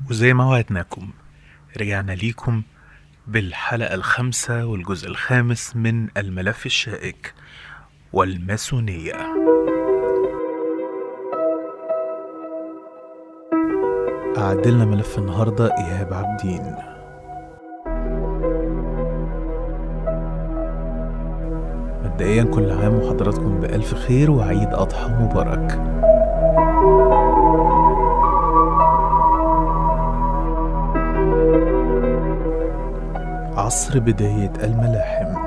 وزي ما وعدناكم رجعنا ليكم بالحلقة الخامسة والجزء الخامس من الملف الشائك والماسونية أعدلنا ملف النهاردة إيهاب عابدين مبدئيا كل عام وحضراتكم بألف خير وعيد أضحى مبارك عصر بداية الملاحم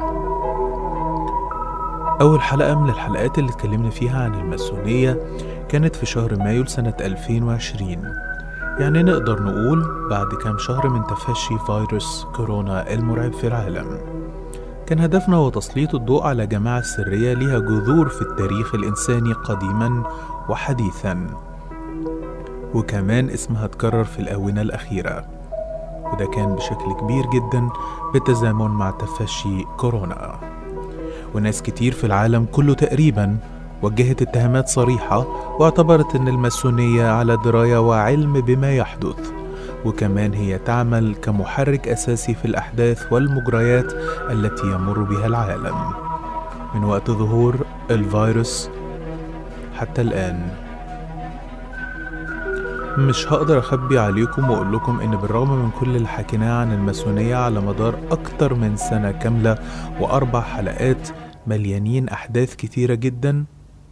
أول حلقة من الحلقات اللي اتكلمنا فيها عن الماسونية كانت في شهر مايو لسنة 2020 يعني نقدر نقول بعد كام شهر من تفشي فيروس كورونا المرعب في العالم كان هدفنا هو تسليط الضوء على جماعة سرية لها جذور في التاريخ الإنساني قديما وحديثا وكمان اسمها اتكرر في الآونة الأخيرة وده كان بشكل كبير جدا بالتزامن مع تفشي كورونا وناس كتير في العالم كله تقريبا وجهت اتهامات صريحة واعتبرت ان الماسونية على دراية وعلم بما يحدث وكمان هي تعمل كمحرك اساسي في الاحداث والمجريات التي يمر بها العالم من وقت ظهور الفيروس حتى الان مش هقدر اخبي عليكم واقول لكم ان بالرغم من كل اللي حكيناه عن الماسونية على مدار اكتر من سنة كاملة واربع حلقات مليانين احداث كتيرة جدا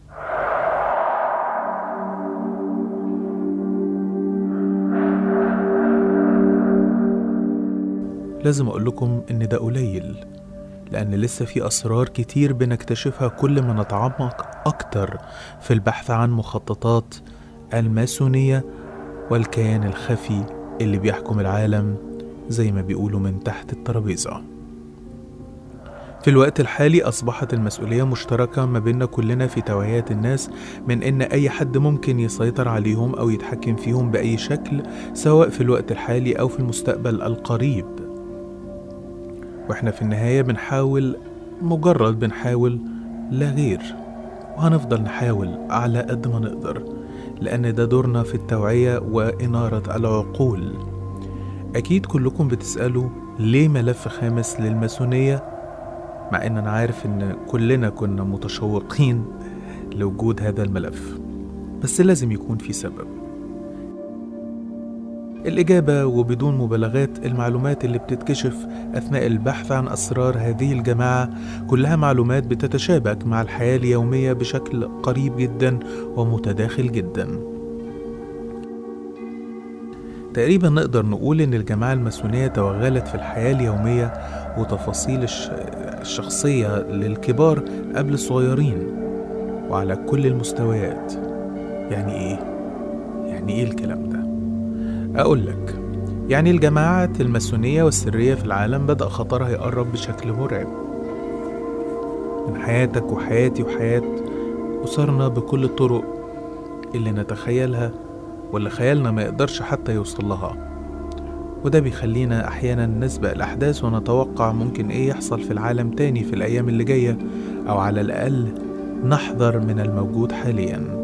لازم اقول لكم ان ده قليل لان لسه في اسرار كتير بنكتشفها كل ما نتعمق اكتر في البحث عن مخططات الماسونية والكيان الخفي اللي بيحكم العالم زي ما بيقولوا من تحت الترابيزة في الوقت الحالي أصبحت المسؤولية مشتركة ما بيننا كلنا في توعية الناس من إن أي حد ممكن يسيطر عليهم أو يتحكم فيهم بأي شكل سواء في الوقت الحالي أو في المستقبل القريب وإحنا في النهاية بنحاول مجرد بنحاول لا غير وهنفضل نحاول على قد ما نقدر لأن ده دورنا في التوعية وإنارة العقول أكيد كلكم بتسألوا ليه ملف خامس للماسونية مع إن أنا عارف إن كلنا كنا متشوقين لوجود هذا الملف بس لازم يكون في سبب الإجابة وبدون مبالغات المعلومات اللي بتتكشف أثناء البحث عن أسرار هذه الجماعة كلها معلومات بتتشابك مع الحياة اليومية بشكل قريب جدا ومتداخل جدا تقريبا نقدر نقول إن الجماعة الماسونية توغلت في الحياة اليومية وتفاصيل الش... الشخصية للكبار قبل الصغيرين وعلى كل المستويات يعني إيه؟ يعني إيه الكلام ده؟ أقول لك يعني الجماعات الماسونية والسرية في العالم بدأ خطرها يقرب بشكل مرعب من حياتك وحياتي وحياة أسرنا بكل الطرق اللي نتخيلها واللي خيالنا ما يقدرش حتى يوصل لها وده بيخلينا أحيانا نسبق الأحداث ونتوقع ممكن إيه يحصل في العالم تاني في الأيام اللي جاية أو على الأقل نحذر من الموجود حالياً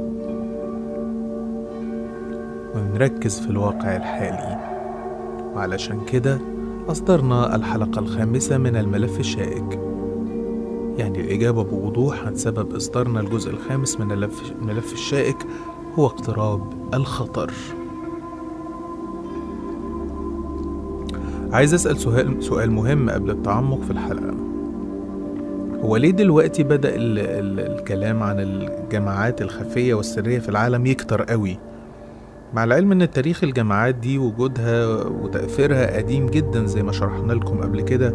ونركز في الواقع الحالي وعلشان كده أصدرنا الحلقة الخامسة من الملف الشائك يعني الإجابة بوضوح عن سبب إصدارنا الجزء الخامس من الملف الشائك هو اقتراب الخطر عايز أسأل سؤال, سؤال مهم قبل التعمق في الحلقة هو ليه دلوقتي بدأ ال ال الكلام عن الجماعات الخفية والسرية في العالم يكتر قوي؟ مع العلم ان تاريخ الجماعات دي وجودها وتأثيرها قديم جدا زي ما شرحنا لكم قبل كده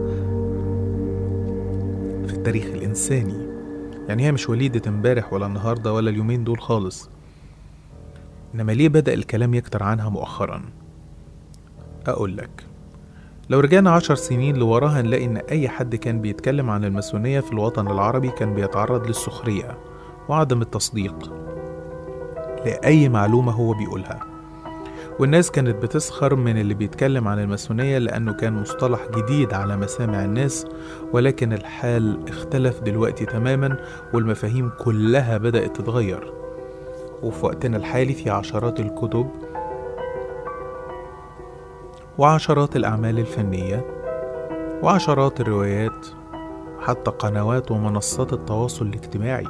في التاريخ الإنساني يعني هي مش وليدة امبارح ولا النهاردة ولا اليومين دول خالص إنما ليه بدأ الكلام يكتر عنها مؤخرا أقول لك لو رجعنا عشر سنين لورا هنلاقي إن أي حد كان بيتكلم عن الماسونية في الوطن العربي كان بيتعرض للسخرية وعدم التصديق لأي معلومة هو بيقولها والناس كانت بتسخر من اللي بيتكلم عن الماسونية لأنه كان مصطلح جديد على مسامع الناس ولكن الحال اختلف دلوقتي تماما والمفاهيم كلها بدأت تتغير وفي وقتنا الحالي في عشرات الكتب وعشرات الأعمال الفنية وعشرات الروايات حتى قنوات ومنصات التواصل الاجتماعي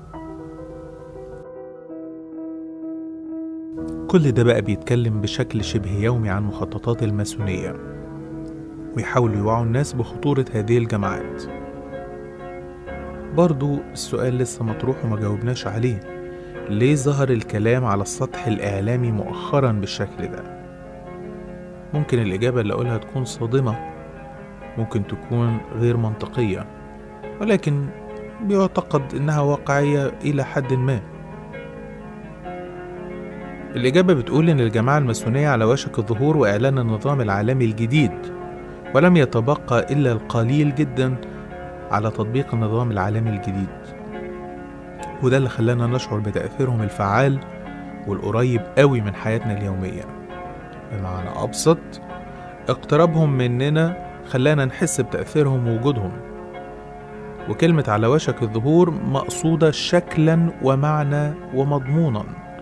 كل ده بقى بيتكلم بشكل شبه يومي عن مخططات الماسونية ويحاولوا يوعوا الناس بخطورة هذه الجماعات برضو السؤال لسه مطروح وما جاوبناش عليه ليه ظهر الكلام على السطح الإعلامي مؤخرا بالشكل ده ممكن الإجابة اللي أقولها تكون صادمة ممكن تكون غير منطقية ولكن بيعتقد إنها واقعية إلى حد ما الإجابة بتقول إن الجماعة الماسونية على وشك الظهور وإعلان النظام العالمي الجديد ولم يتبقى إلا القليل جدا على تطبيق النظام العالمي الجديد وده اللي خلانا نشعر بتأثيرهم الفعال والقريب قوي من حياتنا اليومية بمعنى أبسط اقترابهم مننا خلانا نحس بتأثيرهم ووجودهم وكلمة على وشك الظهور مقصودة شكلا ومعنى ومضمونا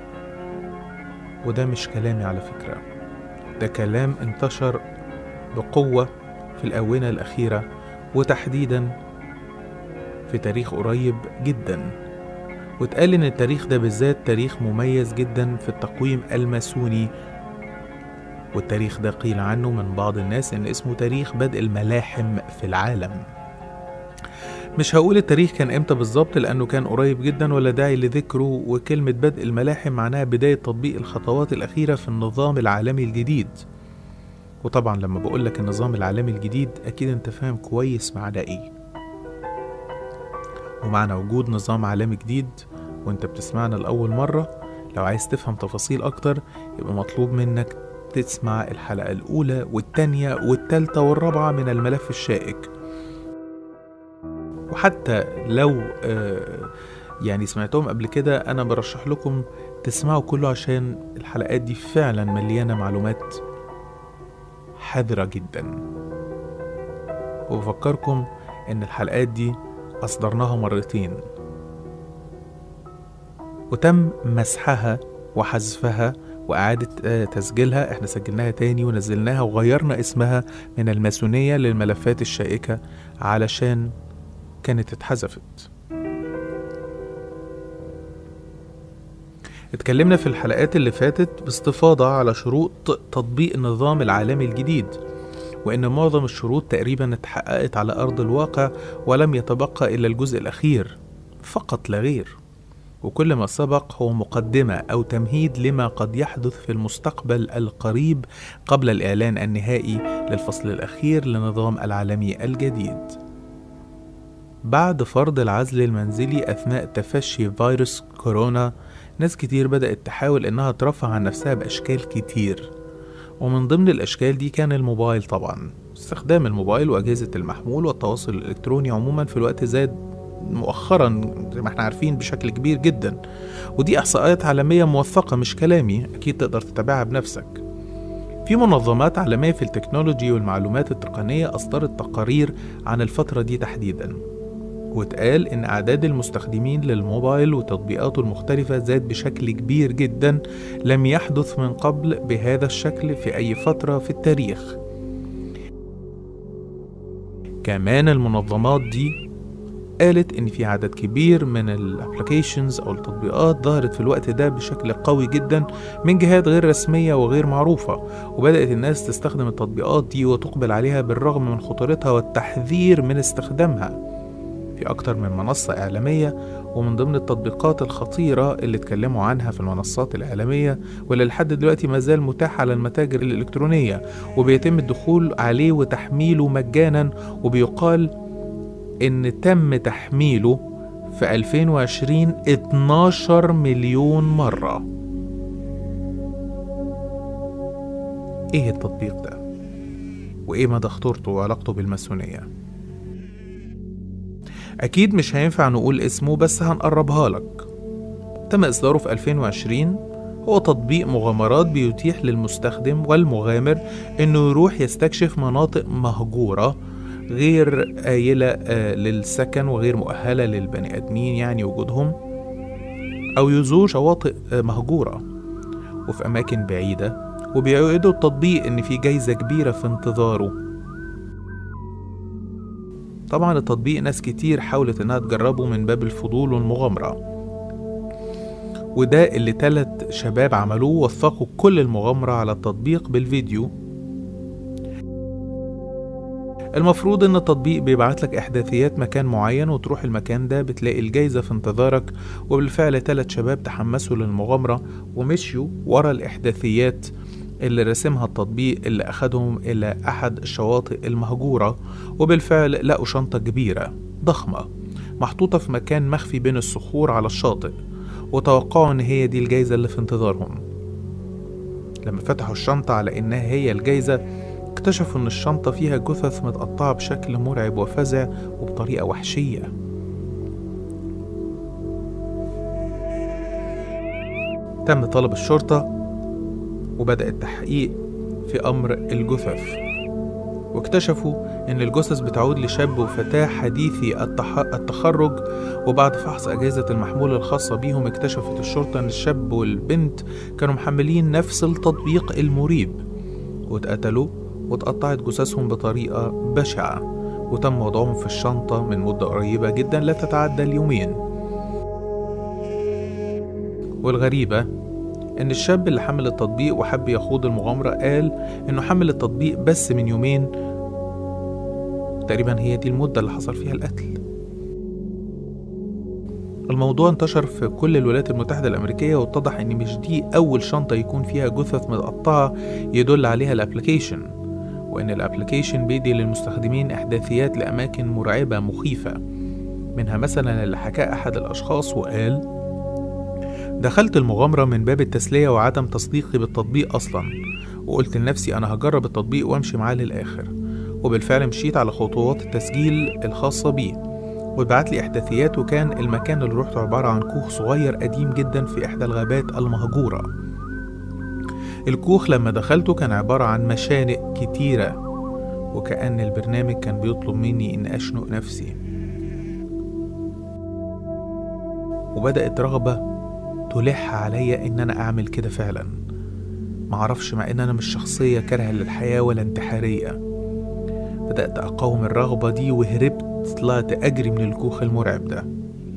وده مش كلامي على فكرة ده كلام انتشر بقوة في الآونة الأخيرة وتحديدا في تاريخ قريب جدا واتقال ان التاريخ ده بالذات تاريخ مميز جدا في التقويم الماسوني والتاريخ ده قيل عنه من بعض الناس ان اسمه تاريخ بدء الملاحم في العالم مش هقول التاريخ كان امتى بالظبط لانه كان قريب جدا ولا داعي لذكره وكلمة بدء الملاحم معناها بداية تطبيق الخطوات الأخيرة في النظام العالمي الجديد وطبعا لما بقولك النظام العالمي الجديد أكيد أنت فاهم كويس معناه إيه ومعنى وجود نظام عالمي جديد وأنت بتسمعنا لأول مرة لو عايز تفهم تفاصيل أكتر يبقى مطلوب منك تسمع الحلقة الأولى والتانية والتالتة والرابعة من الملف الشائك وحتى لو آه يعني سمعتهم قبل كده أنا برشح لكم تسمعوا كله عشان الحلقات دي فعلا مليانة معلومات حذرة جدا وبفكركم إن الحلقات دي أصدرناها مرتين وتم مسحها وحذفها وإعادة تسجيلها احنا سجلناها تاني ونزلناها وغيرنا اسمها من الماسونية للملفات الشائكة علشان كانت اتحذفت اتكلمنا في الحلقات اللي فاتت باستفاضة على شروط تطبيق النظام العالمي الجديد وإن معظم الشروط تقريبا اتحققت على أرض الواقع ولم يتبقى إلا الجزء الأخير فقط لا غير وكل ما سبق هو مقدمة أو تمهيد لما قد يحدث في المستقبل القريب قبل الإعلان النهائي للفصل الأخير للنظام العالمي الجديد بعد فرض العزل المنزلي أثناء تفشي فيروس كورونا ناس كتير بدأت تحاول إنها ترفع عن نفسها بأشكال كتير ومن ضمن الأشكال دي كان الموبايل طبعا استخدام الموبايل وأجهزة المحمول والتواصل الإلكتروني عموما في الوقت زاد مؤخرا زي ما احنا عارفين بشكل كبير جدا ودي إحصائيات عالمية موثقة مش كلامي أكيد تقدر تتابعها بنفسك في منظمات عالمية في التكنولوجي والمعلومات التقنية أصدرت تقارير عن الفترة دي تحديدا واتقال إن أعداد المستخدمين للموبايل وتطبيقاته المختلفة زاد بشكل كبير جدا لم يحدث من قبل بهذا الشكل في أي فترة في التاريخ كمان المنظمات دي قالت إن في عدد كبير من الابلكيشنز أو التطبيقات ظهرت في الوقت ده بشكل قوي جدا من جهات غير رسمية وغير معروفة وبدأت الناس تستخدم التطبيقات دي وتقبل عليها بالرغم من خطورتها والتحذير من استخدامها في أكتر من منصة إعلامية ومن ضمن التطبيقات الخطيرة اللي اتكلموا عنها في المنصات الإعلامية واللي لحد دلوقتي ما زال متاح على المتاجر الإلكترونية وبيتم الدخول عليه وتحميله مجانا وبيقال إن تم تحميله في 2020 12 مليون مرة إيه التطبيق ده؟ وإيه مدى خطورته وعلاقته بالماسونية؟ أكيد مش هينفع نقول اسمه بس هنقربها لك تم إصداره في 2020 هو تطبيق مغامرات بيتيح للمستخدم والمغامر إنه يروح يستكشف مناطق مهجورة غير آيلة للسكن وغير مؤهلة للبني آدمين يعني وجودهم أو يزور شواطئ مهجورة وفي أماكن بعيدة وبيعيدوا التطبيق إن في جايزة كبيرة في انتظاره طبعا التطبيق ناس كتير حاولت إنها تجربه من باب الفضول والمغامرة وده اللي تلت شباب عملوه وثقوا كل المغامرة على التطبيق بالفيديو المفروض ان التطبيق بيبعت لك احداثيات مكان معين وتروح المكان ده بتلاقي الجايزة في انتظارك وبالفعل تلات شباب تحمسوا للمغامرة ومشيوا ورا الاحداثيات اللي رسمها التطبيق اللي أخدهم إلى أحد الشواطئ المهجورة وبالفعل لقوا شنطة كبيرة ضخمة محطوطة في مكان مخفي بين الصخور على الشاطئ وتوقعوا إن هي دي الجايزة اللي في انتظارهم لما فتحوا الشنطة على إنها هي الجايزة اكتشفوا إن الشنطة فيها جثث متقطعة بشكل مرعب وفزع وبطريقة وحشية تم طلب الشرطة وبدأ التحقيق في أمر الجثث واكتشفوا إن الجثث بتعود لشاب وفتاة حديثي التح... التخرج وبعد فحص أجهزة المحمول الخاصة بيهم اكتشفت الشرطة إن الشاب والبنت كانوا محملين نفس التطبيق المريب واتقتلوا واتقطعت جثثهم بطريقة بشعة وتم وضعهم في الشنطة من مدة قريبة جدا لا تتعدى اليومين والغريبة إن الشاب اللي حمل التطبيق وحب يخوض المغامرة قال إنه حمل التطبيق بس من يومين تقريبا هي دي المدة اللي حصل فيها القتل الموضوع انتشر في كل الولايات المتحدة الأمريكية واتضح إن مش دي أول شنطة يكون فيها جثث متقطعة يدل عليها الأبليكيشن وإن الأبليكيشن بيدي للمستخدمين إحداثيات لأماكن مرعبة مخيفة منها مثلا اللي حكاه أحد الأشخاص وقال دخلت المغامرة من باب التسلية وعدم تصديقي بالتطبيق أصلا وقلت لنفسي أنا هجرب التطبيق وأمشي معاه للآخر وبالفعل مشيت على خطوات التسجيل الخاصة بيه واتبعت لي إحداثيات وكان المكان اللي روحته عبارة عن كوخ صغير قديم جدا في إحدى الغابات المهجورة الكوخ لما دخلته كان عبارة عن مشانق كتيرة وكأن البرنامج كان بيطلب مني إن أشنق نفسي وبدأت رغبة تلح عليا إن أنا أعمل كده فعلا معرفش مع إن أنا مش شخصية كارهة للحياة ولا انتحارية بدأت أقاوم الرغبة دي وهربت طلعت أجري من الكوخ المرعب ده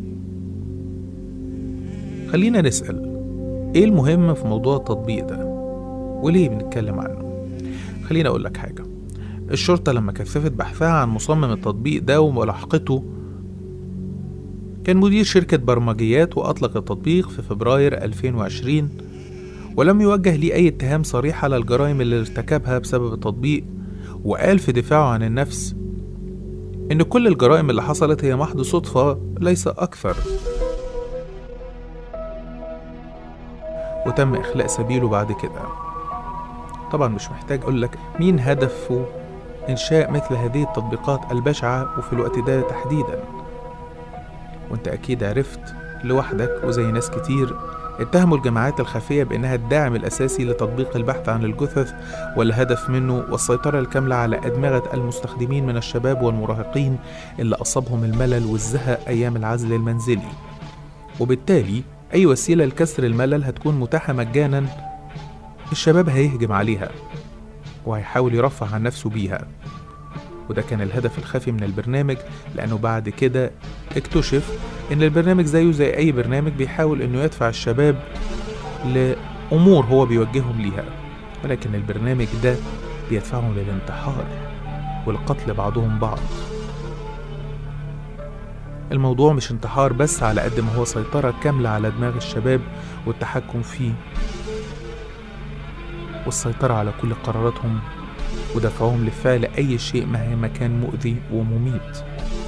خلينا نسأل إيه المهم في موضوع التطبيق ده وليه بنتكلم عنه خليني أقول لك حاجة الشرطة لما كثفت بحثها عن مصمم التطبيق ده وملاحقته كان مدير شركة برمجيات وأطلق التطبيق في فبراير 2020 ولم يوجه لي أي اتهام صريح على الجرائم اللي ارتكبها بسبب التطبيق وقال في دفاعه عن النفس إن كل الجرائم اللي حصلت هي محض صدفة ليس أكثر وتم إخلاء سبيله بعد كده طبعا مش محتاج أقولك مين هدفه إنشاء مثل هذه التطبيقات البشعة وفي الوقت ده تحديدا وانت أكيد عرفت لوحدك وزي ناس كتير اتهموا الجماعات الخفية بأنها الداعم الأساسي لتطبيق البحث عن الجثث والهدف منه والسيطرة الكاملة على أدمغة المستخدمين من الشباب والمراهقين اللي أصابهم الملل والزهق أيام العزل المنزلي وبالتالي أي وسيلة لكسر الملل هتكون متاحة مجانا الشباب هيهجم عليها وهيحاول يرفع عن نفسه بيها وده كان الهدف الخفي من البرنامج لأنه بعد كده اكتشف إن البرنامج زيه زي أي برنامج بيحاول إنه يدفع الشباب لأمور هو بيوجههم ليها ولكن البرنامج ده بيدفعهم للانتحار ولقتل بعضهم بعض الموضوع مش انتحار بس على قد ما هو سيطرة كاملة على دماغ الشباب والتحكم فيه والسيطرة على كل قراراتهم ودفعهم لفعل أي شيء مهما كان مؤذي ومميت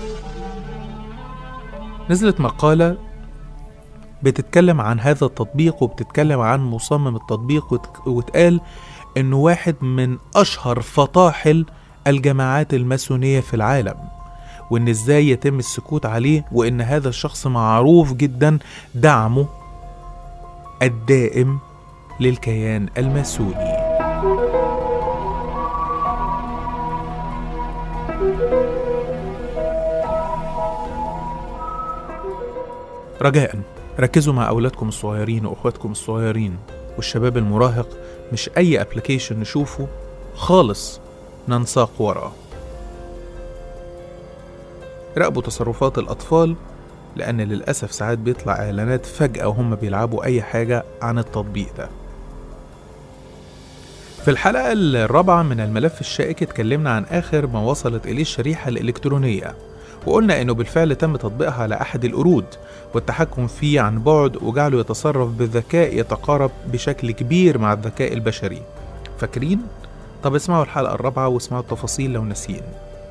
نزلت مقالة بتتكلم عن هذا التطبيق وبتتكلم عن مصمم التطبيق وت- وتقال إنه واحد من أشهر فطاحل الجماعات الماسونية في العالم وإن إزاي يتم السكوت عليه وإن هذا الشخص معروف جدا دعمه الدائم للكيان الماسوني رجاء ركزوا مع أولادكم الصغيرين وأخواتكم الصغيرين والشباب المراهق مش أي ابلكيشن نشوفه خالص ننساق وراه راقبوا تصرفات الأطفال لأن للأسف ساعات بيطلع إعلانات فجأة وهم بيلعبوا أي حاجة عن التطبيق ده في الحلقة الرابعة من الملف الشائك اتكلمنا عن آخر ما وصلت إليه الشريحة الإلكترونية وقلنا إنه بالفعل تم تطبيقها على أحد القرود والتحكم فيه عن بعد وجعله يتصرف بذكاء يتقارب بشكل كبير مع الذكاء البشري فاكرين؟ طب اسمعوا الحلقة الرابعة واسمعوا التفاصيل لو ناسيين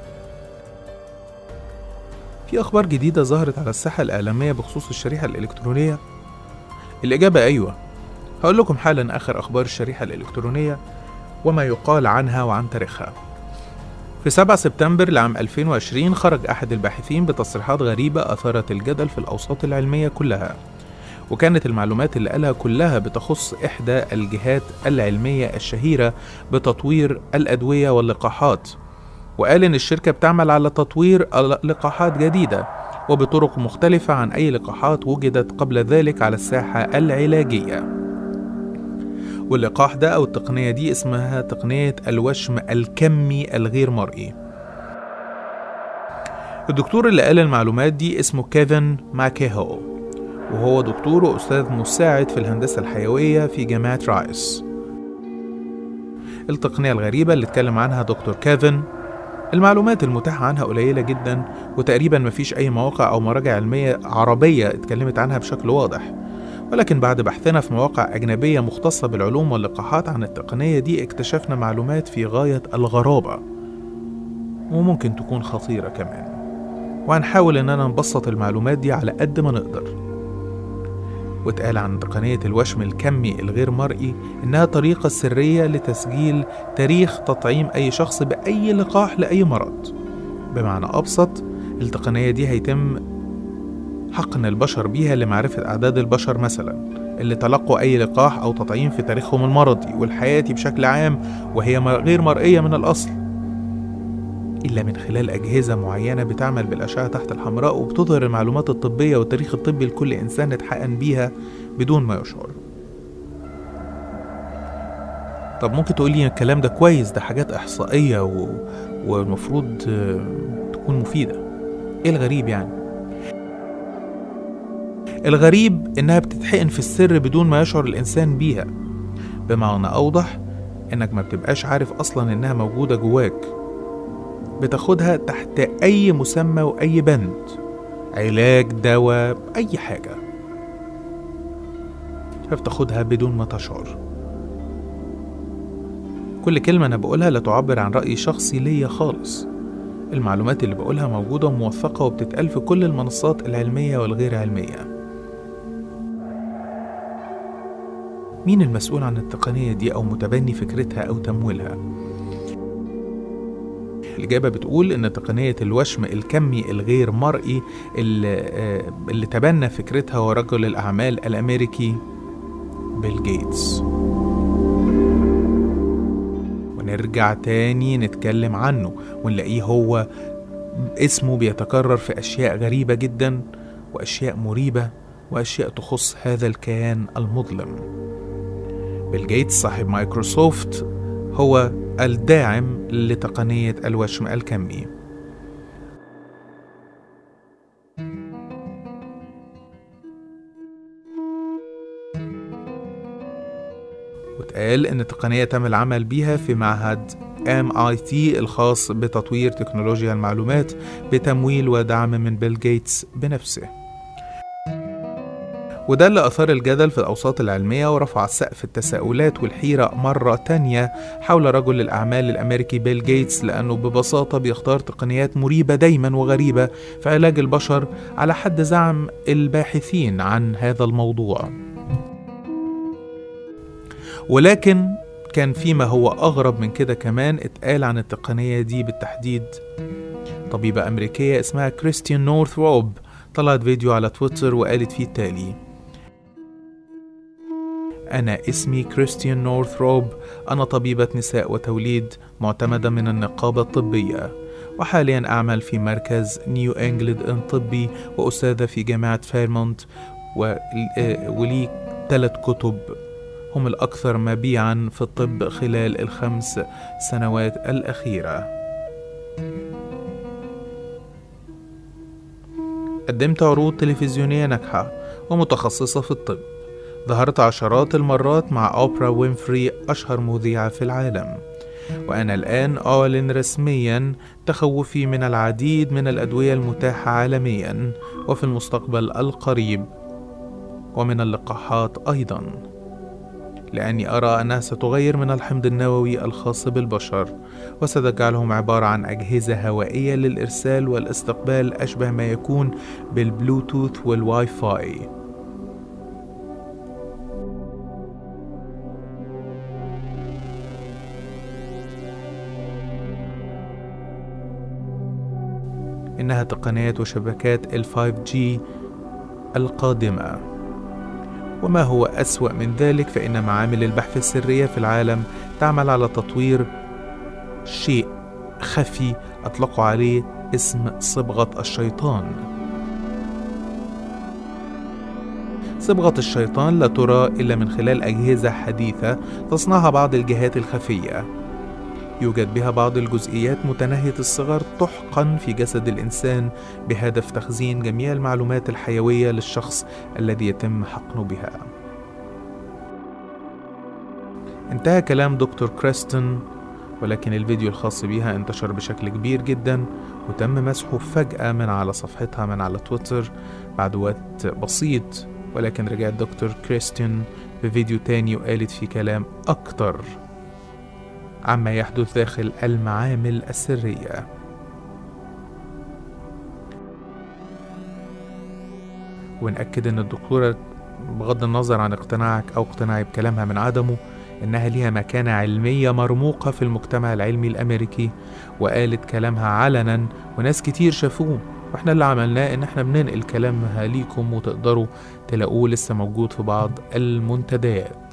في أخبار جديدة ظهرت على الساحة الإعلامية بخصوص الشريحة الإلكترونية؟ الإجابة أيوة هقول لكم حالا آخر أخبار الشريحة الإلكترونية وما يقال عنها وعن تاريخها في 7 سبتمبر لعام 2020 خرج أحد الباحثين بتصريحات غريبة أثارت الجدل في الأوساط العلمية كلها وكانت المعلومات اللي قالها كلها بتخص إحدى الجهات العلمية الشهيرة بتطوير الأدوية واللقاحات وقال إن الشركة بتعمل على تطوير لقاحات جديدة وبطرق مختلفة عن أي لقاحات وجدت قبل ذلك على الساحة العلاجية واللقاح ده أو التقنية دي اسمها تقنية الوشم الكمي الغير مرئي الدكتور اللي قال المعلومات دي اسمه كيفن ماكيهو وهو دكتور وأستاذ مساعد في الهندسة الحيوية في جامعة رايس التقنية الغريبة اللي اتكلم عنها دكتور كيفن المعلومات المتاحة عنها قليلة جدا وتقريبا مفيش أي مواقع أو مراجع علمية عربية اتكلمت عنها بشكل واضح ولكن بعد بحثنا في مواقع أجنبية مختصة بالعلوم واللقاحات عن التقنية دي اكتشفنا معلومات في غاية الغرابة وممكن تكون خطيرة كمان وهنحاول إننا نبسط المعلومات دي على قد ما نقدر واتقال عن تقنية الوشم الكمي الغير مرئي إنها طريقة سرية لتسجيل تاريخ تطعيم أي شخص بأي لقاح لأي مرض بمعنى أبسط التقنية دي هيتم حقن البشر بيها لمعرفة أعداد البشر مثلا اللي تلقوا أي لقاح أو تطعيم في تاريخهم المرضي والحياتي بشكل عام وهي غير مرئية من الأصل إلا من خلال أجهزة معينة بتعمل بالأشعة تحت الحمراء وبتظهر المعلومات الطبية والتاريخ الطبي لكل إنسان اتحقن بيها بدون ما يشعر طب ممكن تقولي الكلام ده كويس ده حاجات إحصائية و... والمفروض تكون مفيدة إيه الغريب يعني الغريب إنها بتتحقن في السر بدون ما يشعر الإنسان بيها بمعنى أوضح إنك ما بتبقاش عارف أصلا إنها موجودة جواك بتاخدها تحت أي مسمى وأي بند علاج دواء أي حاجة فبتاخدها بدون ما تشعر كل كلمة أنا بقولها لا تعبر عن رأي شخصي ليا خالص المعلومات اللي بقولها موجودة وموثقة وبتتقال في كل المنصات العلمية والغير علمية مين المسؤول عن التقنية دي أو متبني فكرتها أو تمويلها؟ الإجابة بتقول إن تقنية الوشم الكمي الغير مرئي اللي, اللي تبنى فكرتها هو رجل الأعمال الأمريكي بيل جيتس ونرجع تاني نتكلم عنه ونلاقيه هو اسمه بيتكرر في أشياء غريبة جدا وأشياء مريبة وأشياء تخص هذا الكيان المظلم بيل جيتس صاحب مايكروسوفت هو الداعم لتقنية الوشم الكمي واتقال إن التقنية تم العمل بيها في معهد MIT الخاص بتطوير تكنولوجيا المعلومات بتمويل ودعم من بيل جيتس بنفسه وده اللي أثار الجدل في الأوساط العلمية ورفع سقف التساؤلات والحيرة مرة تانية حول رجل الأعمال الأمريكي بيل جيتس لأنه ببساطة بيختار تقنيات مريبة دايما وغريبة في علاج البشر على حد زعم الباحثين عن هذا الموضوع ولكن كان فيما هو أغرب من كده كمان اتقال عن التقنية دي بالتحديد طبيبة أمريكية اسمها كريستيان نورث روب طلعت فيديو على تويتر وقالت فيه التالي أنا اسمي كريستيان نورث روب أنا طبيبة نساء وتوليد معتمدة من النقابة الطبية وحاليا أعمل في مركز نيو إنجلند طبي وأستاذة في جامعة فيرمونت ولي ثلاث كتب هم الأكثر مبيعا في الطب خلال الخمس سنوات الأخيرة قدمت عروض تلفزيونية ناجحة ومتخصصة في الطب ظهرت عشرات المرات مع أوبرا وينفري أشهر مذيعة في العالم وأنا الآن أعلن رسميا تخوفي من العديد من الأدوية المتاحة عالميا وفي المستقبل القريب ومن اللقاحات أيضا لأني أرى أنها ستغير من الحمض النووي الخاص بالبشر وستجعلهم عبارة عن أجهزة هوائية للإرسال والاستقبال أشبه ما يكون بالبلوتوث والواي فاي إنها تقنيات وشبكات ال 5G القادمة وما هو أسوأ من ذلك فإن معامل البحث السرية في العالم تعمل على تطوير شيء خفي أطلقوا عليه اسم صبغة الشيطان صبغة الشيطان لا ترى إلا من خلال أجهزة حديثة تصنعها بعض الجهات الخفية يوجد بها بعض الجزئيات متناهية الصغر تحقن في جسد الإنسان بهدف تخزين جميع المعلومات الحيوية للشخص الذي يتم حقنه بها. انتهى كلام دكتور كريستن ولكن الفيديو الخاص بها انتشر بشكل كبير جدا وتم مسحه فجأة من على صفحتها من على تويتر بعد وقت بسيط ولكن رجعت دكتور كريستين بفيديو تاني وقالت فيه كلام أكتر عما يحدث داخل المعامل السرية ونأكد أن الدكتورة بغض النظر عن اقتناعك أو اقتناعي بكلامها من عدمه إنها ليها مكانة علمية مرموقة في المجتمع العلمي الأمريكي وقالت كلامها علنا وناس كتير شافوه واحنا اللي عملناه ان احنا بننقل كلامها ليكم وتقدروا تلاقوه لسه موجود في بعض المنتديات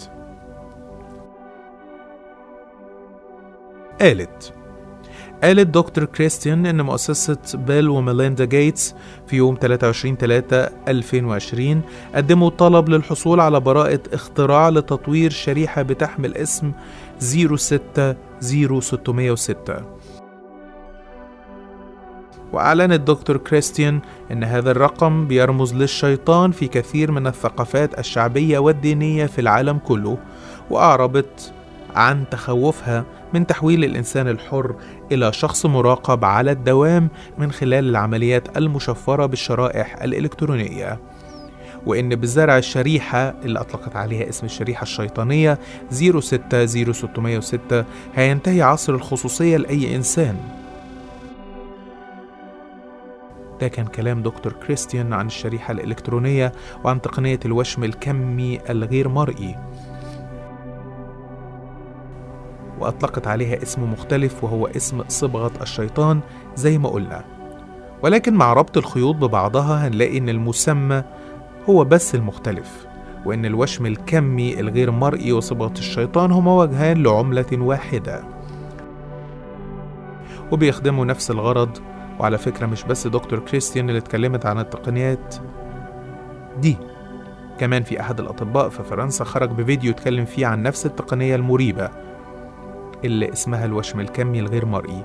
قالت قالت دكتور كريستيان إن مؤسسة بيل وميليندا جيتس في يوم 23 3 2020 قدموا طلب للحصول على براءة اختراع لتطوير شريحة بتحمل اسم 060606 وأعلنت دكتور كريستيان أن هذا الرقم بيرمز للشيطان في كثير من الثقافات الشعبية والدينية في العالم كله وأعربت عن تخوفها من تحويل الإنسان الحر إلى شخص مراقب على الدوام من خلال العمليات المشفرة بالشرائح الإلكترونية وإن بزرع الشريحة اللي أطلقت عليها اسم الشريحة الشيطانية 060606 هينتهي عصر الخصوصية لأي إنسان ده كان كلام دكتور كريستيان عن الشريحة الإلكترونية وعن تقنية الوشم الكمي الغير مرئي وأطلقت عليها اسم مختلف وهو اسم صبغة الشيطان زي ما قلنا ولكن مع ربط الخيوط ببعضها هنلاقي إن المسمى هو بس المختلف وإن الوشم الكمي الغير مرئي وصبغة الشيطان هما وجهان لعملة واحدة وبيخدموا نفس الغرض وعلى فكرة مش بس دكتور كريستيان اللي اتكلمت عن التقنيات دي كمان في أحد الأطباء في فرنسا خرج بفيديو اتكلم فيه عن نفس التقنية المريبة اللي اسمها الوشم الكمي الغير مرئي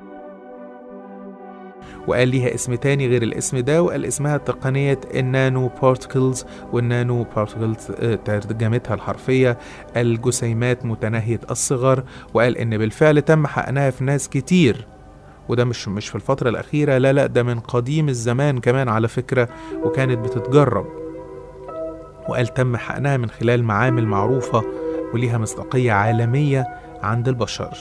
وقال ليها اسم تاني غير الاسم ده وقال اسمها تقنية النانو بارتكلز والنانو بارتكلز ترجمتها الحرفية الجسيمات متناهية الصغر وقال إن بالفعل تم حقنها في ناس كتير وده مش مش في الفترة الأخيرة لا لا ده من قديم الزمان كمان على فكرة وكانت بتتجرب وقال تم حقنها من خلال معامل معروفة وليها مصداقية عالمية عند البشر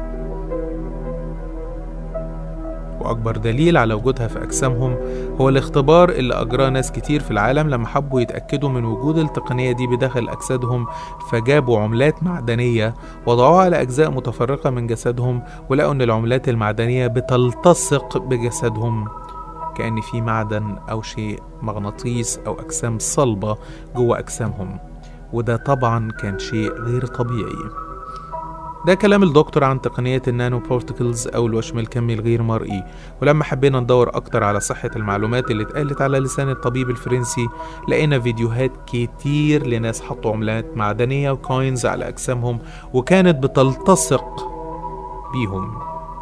وأكبر دليل على وجودها في أجسامهم هو الاختبار اللي أجراه ناس كتير في العالم لما حبوا يتأكدوا من وجود التقنية دي بداخل أجسادهم فجابوا عملات معدنية وضعوها على أجزاء متفرقة من جسدهم ولقوا إن العملات المعدنية بتلتصق بجسدهم كأن في معدن أو شيء مغناطيس أو أجسام صلبة جوه أجسامهم وده طبعا كان شيء غير طبيعي ده كلام الدكتور عن تقنية النانو بارتكلز أو الوشم الكمي الغير مرئي ولما حبينا ندور أكتر على صحة المعلومات اللي اتقالت على لسان الطبيب الفرنسي لقينا فيديوهات كتير لناس حطوا عملات معدنية وكوينز على أجسامهم وكانت بتلتصق بيهم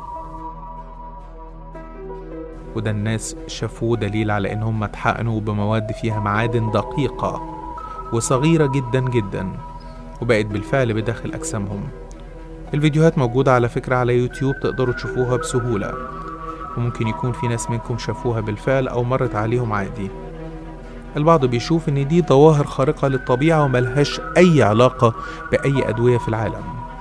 وده الناس شافوه دليل على إنهم اتحقنوا بمواد فيها معادن دقيقة وصغيرة جدا جدا وبقت بالفعل بداخل أجسامهم الفيديوهات موجودة على فكرة على يوتيوب تقدروا تشوفوها بسهولة وممكن يكون في ناس منكم شافوها بالفعل أو مرت عليهم عادي البعض بيشوف إن دي ظواهر خارقة للطبيعة وملهاش أي علاقة بأي أدوية في العالم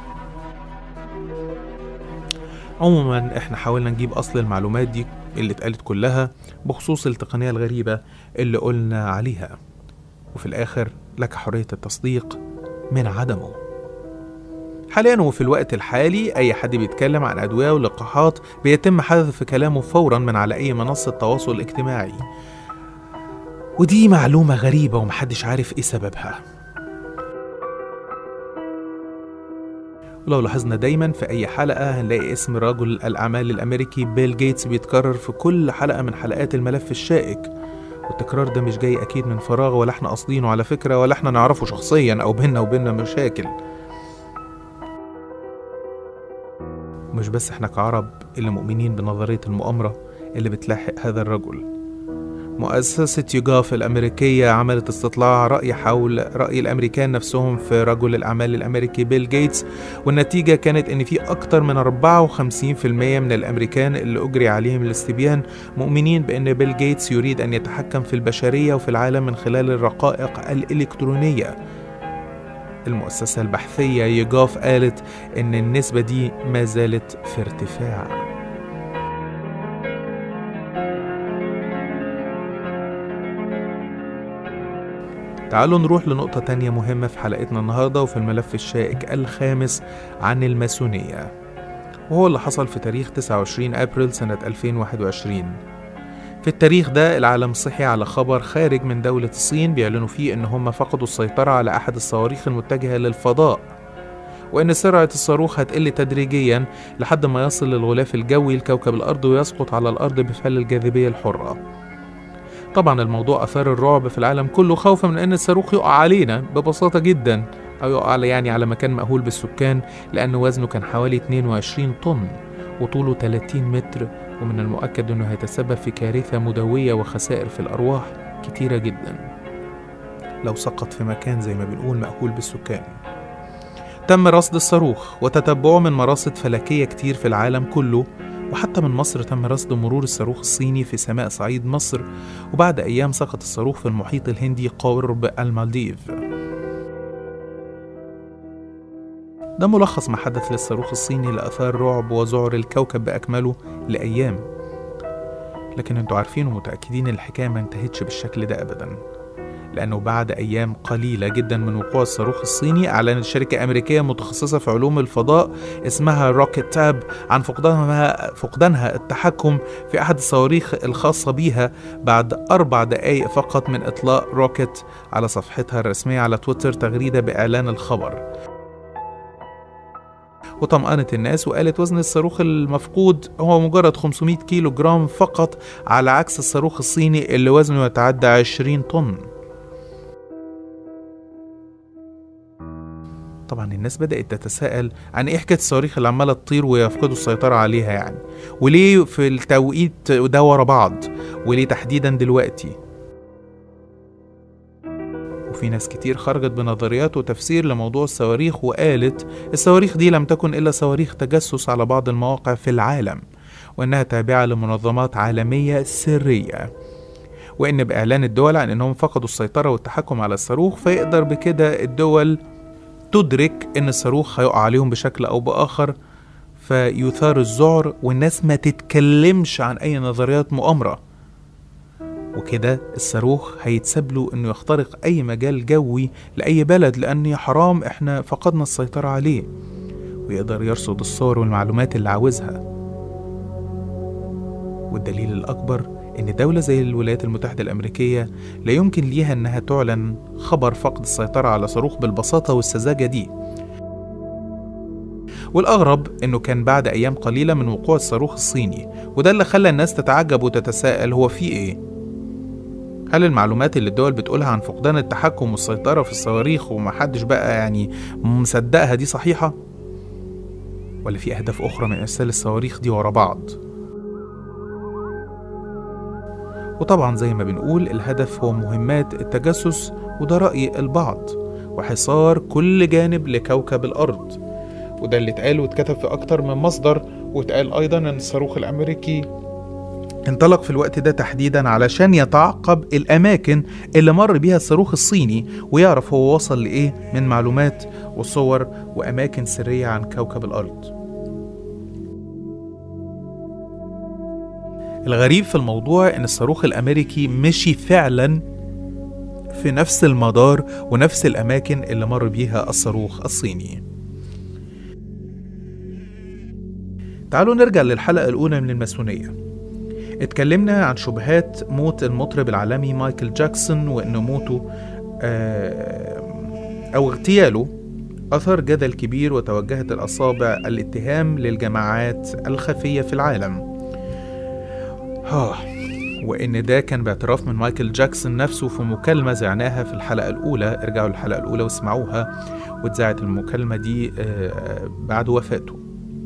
عموما احنا حاولنا نجيب أصل المعلومات دي اللي اتقالت كلها بخصوص التقنية الغريبة اللي قلنا عليها وفي الآخر لك حرية التصديق من عدمه حاليا وفي الوقت الحالي أي حد بيتكلم عن أدوية ولقاحات بيتم حذف كلامه فورا من على أي منصة تواصل اجتماعي ودي معلومة غريبة ومحدش عارف إيه سببها ولو لاحظنا دايما في أي حلقة هنلاقي اسم رجل الأعمال الأمريكي بيل جيتس بيتكرر في كل حلقة من حلقات الملف الشائك والتكرار ده مش جاي أكيد من فراغ ولا احنا قاصدينه على فكرة ولا احنا نعرفه شخصيا أو بينا وبيننا مشاكل ومش بس احنا كعرب اللي مؤمنين بنظرية المؤامرة اللي بتلاحق هذا الرجل مؤسسة يوغاف الأمريكية عملت استطلاع رأي حول رأي الأمريكان نفسهم في رجل الأعمال الأمريكي بيل جيتس والنتيجة كانت إن في أكتر من 54% من الأمريكان اللي أجري عليهم الاستبيان مؤمنين بأن بيل جيتس يريد أن يتحكم في البشرية وفي العالم من خلال الرقائق الإلكترونية المؤسسة البحثية يوغاف قالت إن النسبة دي ما زالت في ارتفاع تعالوا نروح لنقطة تانية مهمة في حلقتنا النهاردة وفي الملف الشائك الخامس عن الماسونية وهو اللي حصل في تاريخ 29 أبريل سنة 2021 في التاريخ ده العالم صحي على خبر خارج من دولة الصين بيعلنوا فيه إن هم فقدوا السيطرة على أحد الصواريخ المتجهة للفضاء وإن سرعة الصاروخ هتقل تدريجيا لحد ما يصل للغلاف الجوي لكوكب الأرض ويسقط على الأرض بفعل الجاذبية الحرة طبعا الموضوع أثار الرعب في العالم كله خوفا من أن الصاروخ يقع علينا ببساطة جدا أو يقع على يعني على مكان مأهول بالسكان لأن وزنه كان حوالي 22 طن وطوله 30 متر ومن المؤكد أنه هيتسبب في كارثة مدوية وخسائر في الأرواح كتيرة جدا لو سقط في مكان زي ما بنقول مأهول بالسكان تم رصد الصاروخ وتتبعه من مراصد فلكية كتير في العالم كله وحتى من مصر تم رصد مرور الصاروخ الصيني في سماء صعيد مصر وبعد أيام سقط الصاروخ في المحيط الهندي قرب المالديف ده ملخص ما حدث للصاروخ الصيني لأثار رعب وذعر الكوكب بأكمله لأيام لكن انتوا عارفين ومتأكدين الحكاية ما انتهتش بالشكل ده أبداً لأنه بعد أيام قليلة جدا من وقوع الصاروخ الصيني أعلنت شركة أمريكية متخصصة في علوم الفضاء اسمها روكيت تاب عن فقدانها فقدانها التحكم في أحد الصواريخ الخاصة بيها بعد أربع دقايق فقط من إطلاق روكيت على صفحتها الرسمية على تويتر تغريدة بإعلان الخبر وطمأنت الناس وقالت وزن الصاروخ المفقود هو مجرد 500 كيلو جرام فقط على عكس الصاروخ الصيني اللي وزنه يتعدى 20 طن طبعا الناس بدأت تتساءل عن ايه حكاية الصواريخ اللي عمالة تطير ويفقدوا السيطرة عليها يعني وليه في التوقيت ده ورا بعض وليه تحديدا دلوقتي وفي ناس كتير خرجت بنظريات وتفسير لموضوع الصواريخ وقالت الصواريخ دي لم تكن إلا صواريخ تجسس على بعض المواقع في العالم وإنها تابعة لمنظمات عالمية سرية وإن بإعلان الدول عن إنهم فقدوا السيطرة والتحكم على الصاروخ فيقدر بكده الدول تدرك ان الصاروخ هيقع عليهم بشكل او باخر فيثار الذعر والناس ما تتكلمش عن اي نظريات مؤامره وكده الصاروخ هيتساب له انه يخترق اي مجال جوي لاي بلد لان يا حرام احنا فقدنا السيطره عليه ويقدر يرصد الصور والمعلومات اللي عاوزها والدليل الاكبر إن دولة زي الولايات المتحدة الأمريكية لا يمكن ليها إنها تعلن خبر فقد السيطرة على صاروخ بالبساطة والسذاجة دي والأغرب إنه كان بعد أيام قليلة من وقوع الصاروخ الصيني وده اللي خلى الناس تتعجب وتتساءل هو في إيه؟ هل المعلومات اللي الدول بتقولها عن فقدان التحكم والسيطرة في الصواريخ ومحدش بقى يعني مصدقها دي صحيحة؟ ولا في أهداف أخرى من إرسال الصواريخ دي ورا بعض؟ وطبعا زي ما بنقول الهدف هو مهمات التجسس وده رأي البعض وحصار كل جانب لكوكب الأرض وده اللي اتقال واتكتب في أكتر من مصدر واتقال أيضا أن الصاروخ الأمريكي انطلق في الوقت ده تحديدا علشان يتعقب الأماكن اللي مر بيها الصاروخ الصيني ويعرف هو وصل لإيه من معلومات وصور وأماكن سرية عن كوكب الأرض الغريب في الموضوع إن الصاروخ الأمريكي مشي فعلا في نفس المدار ونفس الأماكن اللي مر بيها الصاروخ الصيني تعالوا نرجع للحلقة الأولى من الماسونية اتكلمنا عن شبهات موت المطرب العالمي مايكل جاكسون وإن موته أو اغتياله أثر جدل كبير وتوجهت الأصابع الاتهام للجماعات الخفية في العالم آه وإن ده كان باعتراف من مايكل جاكسون نفسه في مكالمة زعناها في الحلقة الأولى ارجعوا للحلقة الأولى واسمعوها واتذاعت المكالمة دي بعد وفاته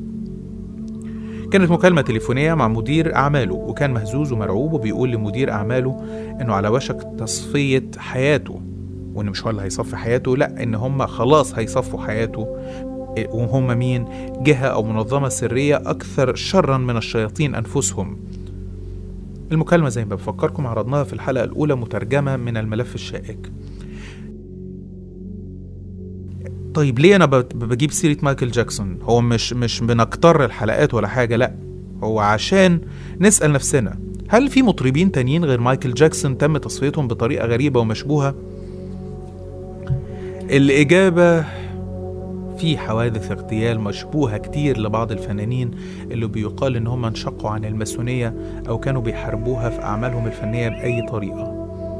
كانت مكالمة تليفونية مع مدير أعماله وكان مهزوز ومرعوب وبيقول لمدير أعماله إنه على وشك تصفية حياته وإن مش هو اللي هيصفي حياته لأ إن هم خلاص هيصفوا حياته وهم مين؟ جهة أو منظمة سرية أكثر شرا من الشياطين أنفسهم المكالمة زي ما بفكركم عرضناها في الحلقة الأولى مترجمة من الملف الشائك طيب ليه أنا بجيب سيرة مايكل جاكسون هو مش مش بنكتر الحلقات ولا حاجة لأ هو عشان نسأل نفسنا هل في مطربين تانيين غير مايكل جاكسون تم تصفيتهم بطريقة غريبة ومشبوهة؟ الإجابة في حوادث اغتيال مشبوهة كتير لبعض الفنانين اللي بيقال إن هم انشقوا عن الماسونية أو كانوا بيحاربوها في أعمالهم الفنية بأي طريقة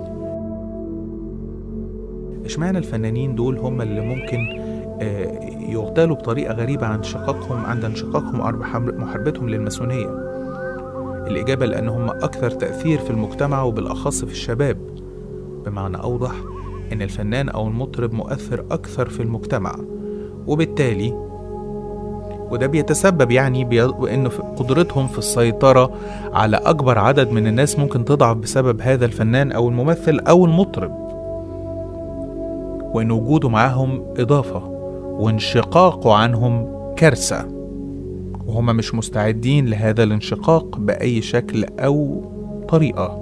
اشمعنى الفنانين دول هم اللي ممكن يغتالوا بطريقة غريبة عن انشقاقهم عند انشقاقهم محاربتهم للماسونية الإجابة لأن هم أكثر تأثير في المجتمع وبالأخص في الشباب بمعنى أوضح إن الفنان أو المطرب مؤثر أكثر في المجتمع وبالتالي وده بيتسبب يعني بأن قدرتهم في السيطرة على أكبر عدد من الناس ممكن تضعف بسبب هذا الفنان أو الممثل أو المطرب وإن وجوده معاهم إضافة وانشقاقه عنهم كارثة وهم مش مستعدين لهذا الانشقاق بأي شكل أو طريقة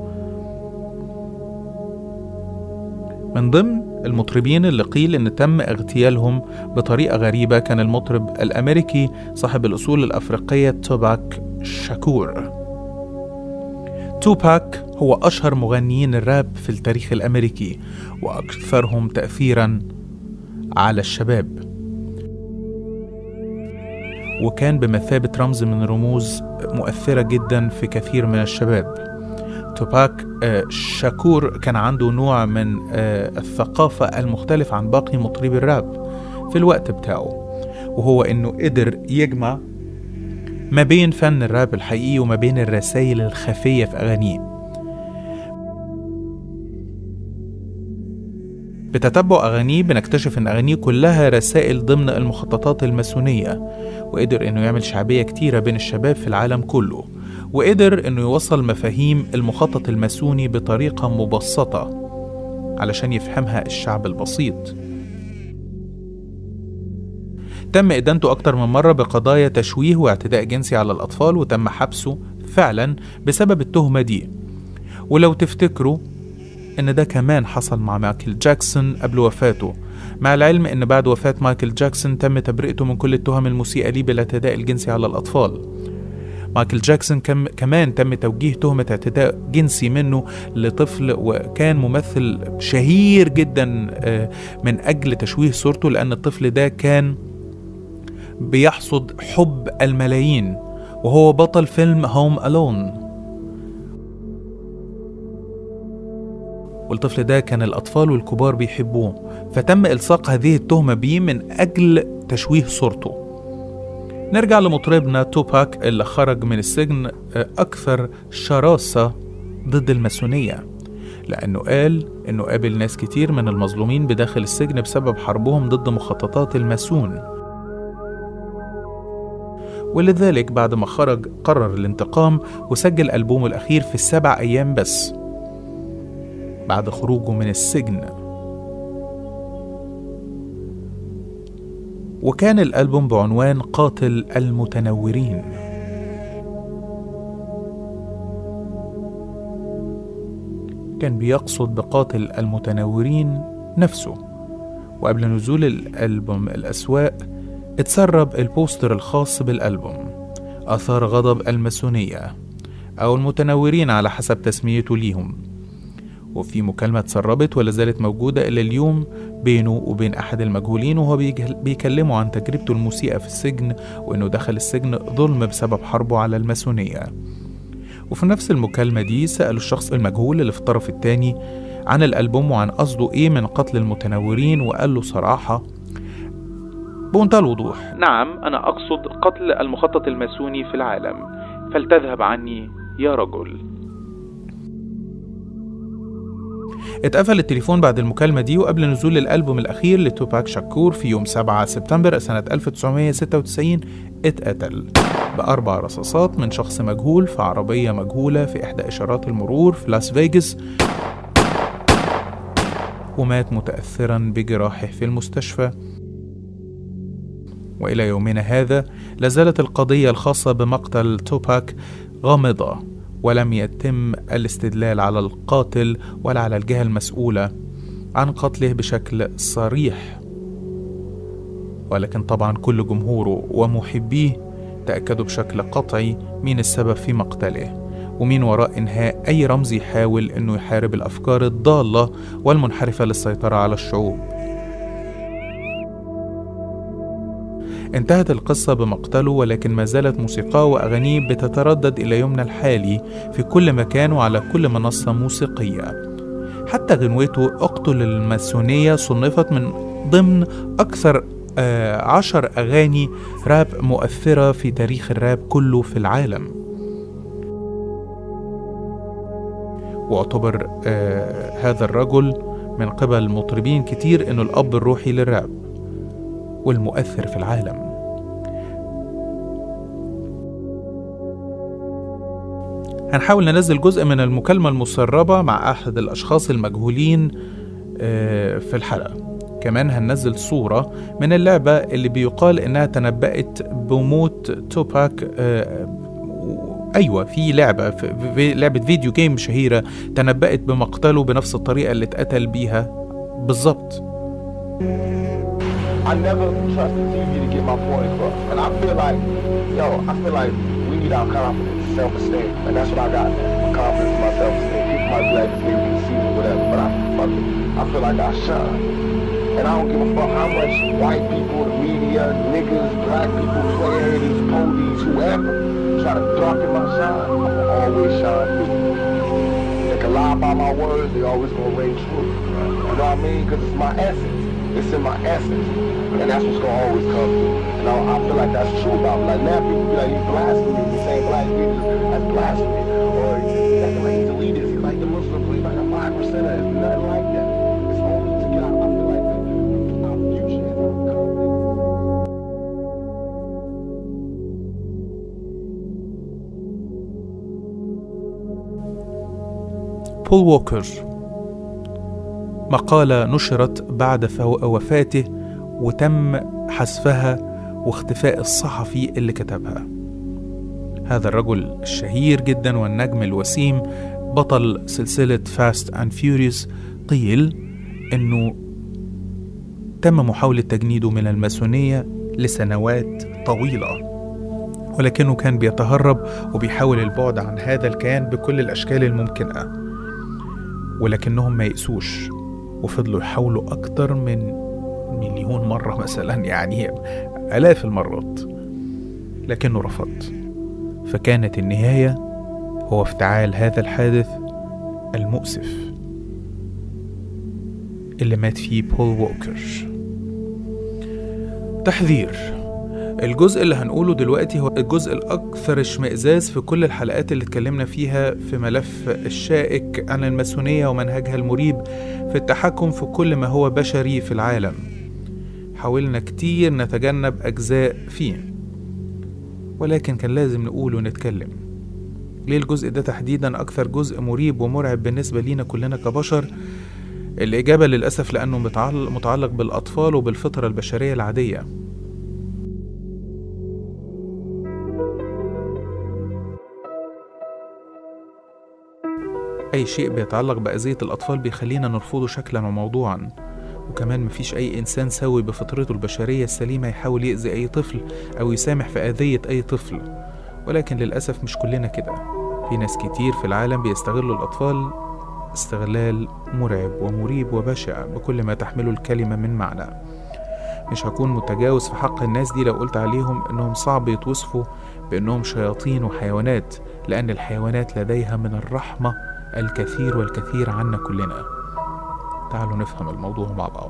من ضمن المطربين اللي قيل ان تم اغتيالهم بطريقه غريبه كان المطرب الامريكي صاحب الاصول الافريقيه توباك شاكور توباك هو اشهر مغنيين الراب في التاريخ الامريكي واكثرهم تاثيرا على الشباب وكان بمثابه رمز من رموز مؤثره جدا في كثير من الشباب توباك شاكور كان عنده نوع من الثقافة المختلف عن باقي مطربي الراب في الوقت بتاعه وهو انه قدر يجمع ما بين فن الراب الحقيقي وما بين الرسائل الخفية في أغانيه بتتبع أغانيه بنكتشف إن أغانيه كلها رسائل ضمن المخططات الماسونية وقدر إنه يعمل شعبية كتيرة بين الشباب في العالم كله وقدر انه يوصل مفاهيم المخطط الماسوني بطريقه مبسطه علشان يفهمها الشعب البسيط تم إدانته أكتر من مرة بقضايا تشويه واعتداء جنسي على الأطفال وتم حبسه فعلا بسبب التهمة دي ولو تفتكروا إن ده كمان حصل مع مايكل جاكسون قبل وفاته مع العلم إن بعد وفاة مايكل جاكسون تم تبرئته من كل التهم المسيئة ليه بالاعتداء الجنسي على الأطفال مايكل جاكسون كم كمان تم توجيه تهمة اعتداء جنسي منه لطفل وكان ممثل شهير جدا من أجل تشويه صورته لأن الطفل ده كان بيحصد حب الملايين وهو بطل فيلم هوم ألون والطفل ده كان الأطفال والكبار بيحبوه فتم إلصاق هذه التهمة بيه من أجل تشويه صورته نرجع لمطربنا توباك اللي خرج من السجن أكثر شراسة ضد الماسونية لأنه قال إنه قابل ناس كتير من المظلومين بداخل السجن بسبب حربهم ضد مخططات الماسون ولذلك بعد ما خرج قرر الانتقام وسجل ألبومه الأخير في السبع أيام بس بعد خروجه من السجن وكان الألبوم بعنوان قاتل المتنورين كان بيقصد بقاتل المتنورين نفسه وقبل نزول الألبوم الأسواق اتسرب البوستر الخاص بالألبوم أثار غضب الماسونية أو المتنورين على حسب تسميته ليهم وفي مكالمة اتسربت ولا زالت موجودة إلى اليوم بينه وبين أحد المجهولين وهو بيكلمه عن تجربته المسيئة في السجن وإنه دخل السجن ظلم بسبب حربه على الماسونية وفي نفس المكالمة دي سألوا الشخص المجهول اللي في الطرف التاني عن الألبوم وعن قصده إيه من قتل المتنورين وقال له صراحة بمنتهى الوضوح نعم أنا أقصد قتل المخطط الماسوني في العالم فلتذهب عني يا رجل اتقفل التليفون بعد المكالمة دي وقبل نزول الألبوم الأخير لتوباك شاكور في يوم 7 سبتمبر سنة 1996 اتقتل بأربع رصاصات من شخص مجهول في عربية مجهولة في إحدى إشارات المرور في لاس فيغاس ومات متأثرا بجراحه في المستشفى وإلى يومنا هذا لازالت القضية الخاصة بمقتل توباك غامضة ولم يتم الاستدلال على القاتل ولا على الجهة المسؤولة عن قتله بشكل صريح ولكن طبعا كل جمهوره ومحبيه تأكدوا بشكل قطعي مين السبب في مقتله ومين وراء إنهاء أي رمز يحاول إنه يحارب الأفكار الضالة والمنحرفة للسيطرة على الشعوب انتهت القصة بمقتله ولكن ما زالت موسيقاه وأغانيه بتتردد إلى يومنا الحالي في كل مكان وعلى كل منصة موسيقية حتى غنوته اقتل الماسونية صنفت من ضمن أكثر آه عشر أغاني راب مؤثرة في تاريخ الراب كله في العالم واعتبر آه هذا الرجل من قبل مطربين كتير انه الاب الروحي للراب والمؤثر في العالم هنحاول ننزل جزء من المكالمة المسربة مع أحد الأشخاص المجهولين في الحلقة كمان هننزل صورة من اللعبة اللي بيقال إنها تنبأت بموت توباك أيوة في لعبة في لعبة فيديو جيم شهيرة تنبأت بمقتله بنفس الطريقة اللي اتقتل بيها بالظبط I never trusted TV to get my point across. And I feel like, yo, I feel like we need our confidence, self-esteem. And that's what I got, my confidence, my self-esteem. People might be like, this nigga deceived or whatever, but I, fuck it. I feel like I shine. And I don't give a fuck how much white people, the media, niggas, black people, players, police, whoever, try to darken my shine. I'ma always shine through. They can lie about my words, they always gonna ring true. You know what I mean? Because it's my essence. It's in my essence. And that's what's gonna always come through. And I, I feel like that's true about me. Like now people be like, you blasphemy, you saying black Jesus, that's blasphemy. Or acting like he's elitist, he's like the Muslim, he's like a five percenter. It's nothing like that. It's only to get out. I feel like our future is our confidence. بول ووكر مقالة نشرت بعد وفاته وتم حذفها واختفاء الصحفي اللي كتبها هذا الرجل الشهير جدا والنجم الوسيم بطل سلسلة فاست اند فيوريوس قيل انه تم محاولة تجنيده من الماسونية لسنوات طويلة ولكنه كان بيتهرب وبيحاول البعد عن هذا الكيان بكل الأشكال الممكنة ولكنهم ما يأسوش وفضلوا يحاولوا أكتر من مليون مرة مثلا يعني آلاف المرات لكنه رفض فكانت النهاية هو افتعال هذا الحادث المؤسف اللي مات فيه بول ووكر تحذير الجزء اللي هنقوله دلوقتي هو الجزء الأكثر اشمئزاز في كل الحلقات اللي اتكلمنا فيها في ملف الشائك عن الماسونية ومنهجها المريب في التحكم في كل ما هو بشري في العالم حاولنا كتير نتجنب أجزاء فيه ولكن كان لازم نقول ونتكلم ليه الجزء ده تحديدا أكثر جزء مريب ومرعب بالنسبة لينا كلنا كبشر الإجابة للأسف لأنه متعلق, متعلق بالأطفال وبالفطرة البشرية العادية أي شيء بيتعلق بأذية الأطفال بيخلينا نرفضه شكلا وموضوعا وكمان مفيش أي إنسان سوي بفطرته البشرية السليمة يحاول يأذي أي طفل أو يسامح في أذية أي طفل ولكن للأسف مش كلنا كده في ناس كتير في العالم بيستغلوا الأطفال استغلال مرعب ومريب وبشع بكل ما تحمله الكلمة من معنى مش هكون متجاوز في حق الناس دي لو قلت عليهم إنهم صعب يتوصفوا بإنهم شياطين وحيوانات لأن الحيوانات لديها من الرحمة الكثير والكثير عنا كلنا تعالوا نفهم الموضوع مع بعض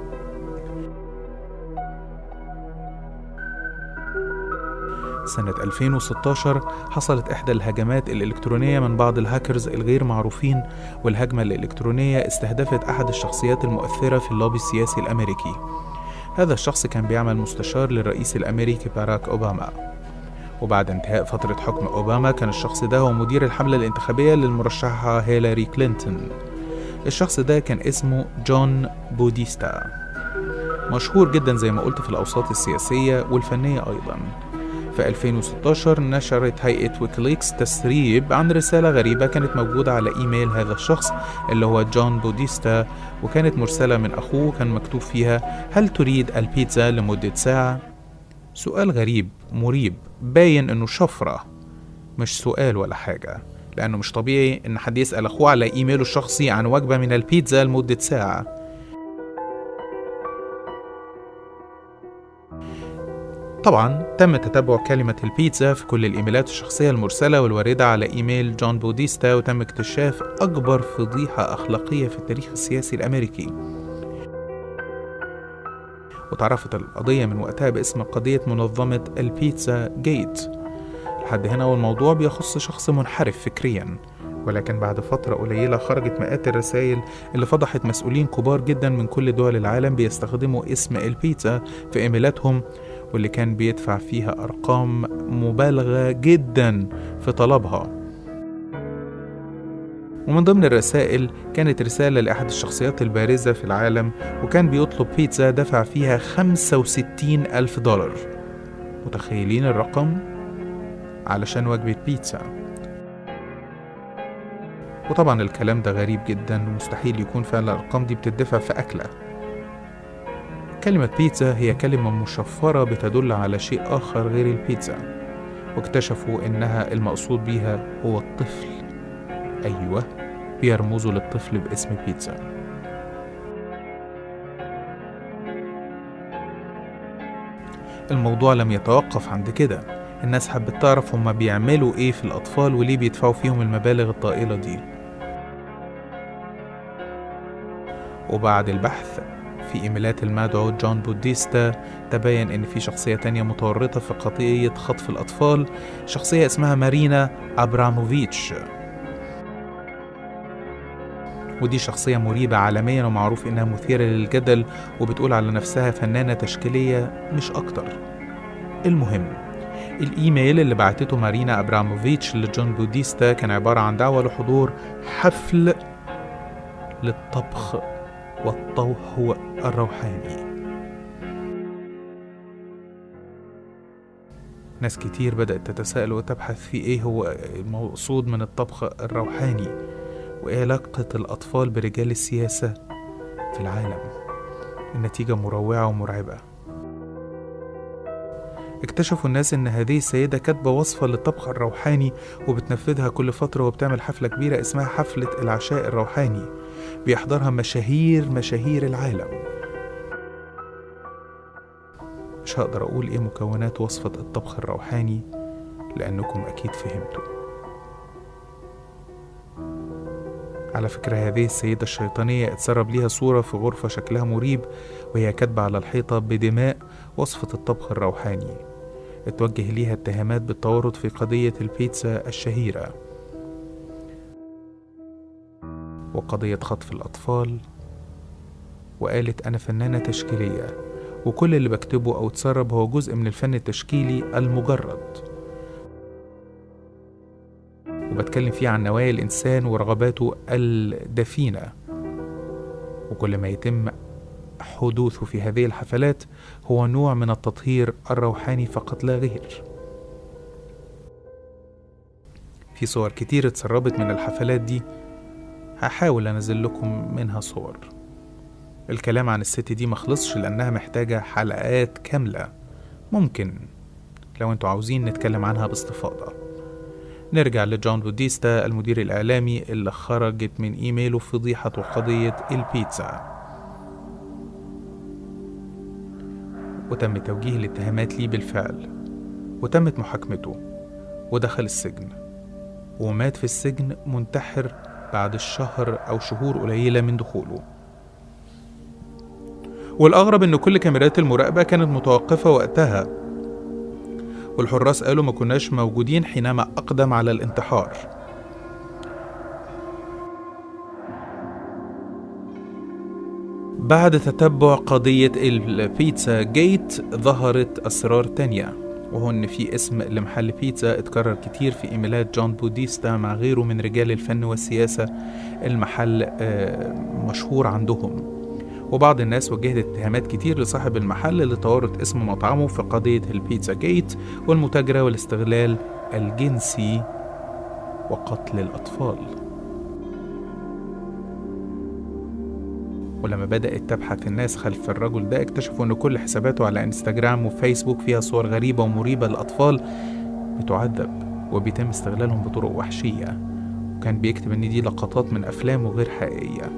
سنة 2016 حصلت إحدى الهجمات الإلكترونية من بعض الهاكرز الغير معروفين والهجمة الإلكترونية استهدفت أحد الشخصيات المؤثرة في اللوبي السياسي الأمريكي هذا الشخص كان بيعمل مستشار للرئيس الأمريكي باراك أوباما وبعد انتهاء فترة حكم أوباما كان الشخص ده هو مدير الحملة الانتخابية للمرشحة هيلاري كلينتون الشخص ده كان اسمه جون بوديستا مشهور جدا زي ما قلت في الأوساط السياسية والفنية أيضا في 2016 نشرت هيئة ويكيليكس تسريب عن رسالة غريبة كانت موجودة على إيميل هذا الشخص اللي هو جون بوديستا وكانت مرسلة من أخوه كان مكتوب فيها هل تريد البيتزا لمدة ساعة؟ سؤال غريب مريب باين إنه شفرة مش سؤال ولا حاجة لأنه مش طبيعي إن حد يسأل أخوه على إيميله الشخصي عن وجبة من البيتزا لمدة ساعة طبعا تم تتبع كلمة البيتزا في كل الإيميلات الشخصية المرسلة والواردة على إيميل جون بوديستا وتم اكتشاف أكبر فضيحة أخلاقية في التاريخ السياسي الأمريكي وتعرفت القضية من وقتها باسم قضية منظمة البيتزا جيت لحد هنا والموضوع بيخص شخص منحرف فكريا ولكن بعد فترة قليلة خرجت مئات الرسائل اللي فضحت مسؤولين كبار جدا من كل دول العالم بيستخدموا اسم البيتزا في ايميلاتهم واللي كان بيدفع فيها أرقام مبالغة جدا في طلبها ومن ضمن الرسائل كانت رسالة لأحد الشخصيات البارزة في العالم وكان بيطلب بيتزا دفع فيها 65 ألف دولار متخيلين الرقم؟ علشان وجبة بيتزا وطبعا الكلام ده غريب جدا ومستحيل يكون فعلا الأرقام دي بتدفع في أكلة كلمة بيتزا هي كلمة مشفرة بتدل على شيء آخر غير البيتزا واكتشفوا إنها المقصود بيها هو الطفل أيوة بيرمزوا للطفل باسم بيتزا الموضوع لم يتوقف عند كده الناس حبت تعرف هما بيعملوا ايه في الأطفال وليه بيدفعوا فيهم المبالغ الطائلة دي وبعد البحث في إيميلات المدعو جون بوديستا تبين إن في شخصية تانية متورطة في قضية خطف الأطفال شخصية اسمها مارينا أبراموفيتش ودي شخصية مريبة عالميا ومعروف إنها مثيرة للجدل وبتقول على نفسها فنانة تشكيلية مش أكتر المهم الإيميل اللي بعتته مارينا أبراموفيتش لجون بوديستا كان عبارة عن دعوة لحضور حفل للطبخ والطوح الروحاني ناس كتير بدأت تتساءل وتبحث في إيه هو المقصود من الطبخ الروحاني وإيه علاقة الأطفال برجال السياسة في العالم النتيجة مروعة ومرعبة اكتشفوا الناس ان هذه السيدة كاتبة وصفة للطبخ الروحاني وبتنفذها كل فترة وبتعمل حفلة كبيرة اسمها حفلة العشاء الروحاني بيحضرها مشاهير مشاهير العالم مش هقدر اقول ايه مكونات وصفة الطبخ الروحاني لانكم اكيد فهمتوا على فكرة هذه السيدة الشيطانية اتسرب ليها صورة في غرفة شكلها مريب وهي كاتبة على الحيطة بدماء وصفة الطبخ الروحاني اتوجه ليها اتهامات بالتورط في قضية البيتزا الشهيرة وقضية خطف الأطفال وقالت أنا فنانة تشكيلية وكل اللي بكتبه أو اتسرب هو جزء من الفن التشكيلي المجرد وبتكلم فيه عن نوايا الإنسان ورغباته الدفينة وكل ما يتم حدوثه في هذه الحفلات هو نوع من التطهير الروحاني فقط لا غير في صور كتير اتسربت من الحفلات دي هحاول انزل لكم منها صور الكلام عن الست دي مخلصش لانها محتاجة حلقات كاملة ممكن لو انتوا عاوزين نتكلم عنها باستفاضة نرجع لجون بوديستا المدير الإعلامي اللي خرجت من إيميله فضيحة قضية البيتزا وتم توجيه الاتهامات ليه بالفعل وتمت محاكمته ودخل السجن ومات في السجن منتحر بعد الشهر أو شهور قليلة من دخوله والأغرب إن كل كاميرات المراقبة كانت متوقفة وقتها والحراس قالوا ما كناش موجودين حينما أقدم على الانتحار بعد تتبع قضية البيتزا جيت ظهرت أسرار تانية وهو إن في اسم لمحل بيتزا اتكرر كتير في إيميلات جون بوديستا مع غيره من رجال الفن والسياسة المحل آه، مشهور عندهم وبعض الناس وجهت اتهامات كتير لصاحب المحل لتورط اسم مطعمه في قضية البيتزا جيت والمتاجرة والاستغلال الجنسي وقتل الأطفال ولما بدأت تبحث الناس خلف الرجل ده اكتشفوا ان كل حساباته على انستجرام وفيسبوك فيها صور غريبة ومريبة للأطفال بتعذب وبيتم استغلالهم بطرق وحشية وكان بيكتب ان دي لقطات من أفلام وغير حقيقية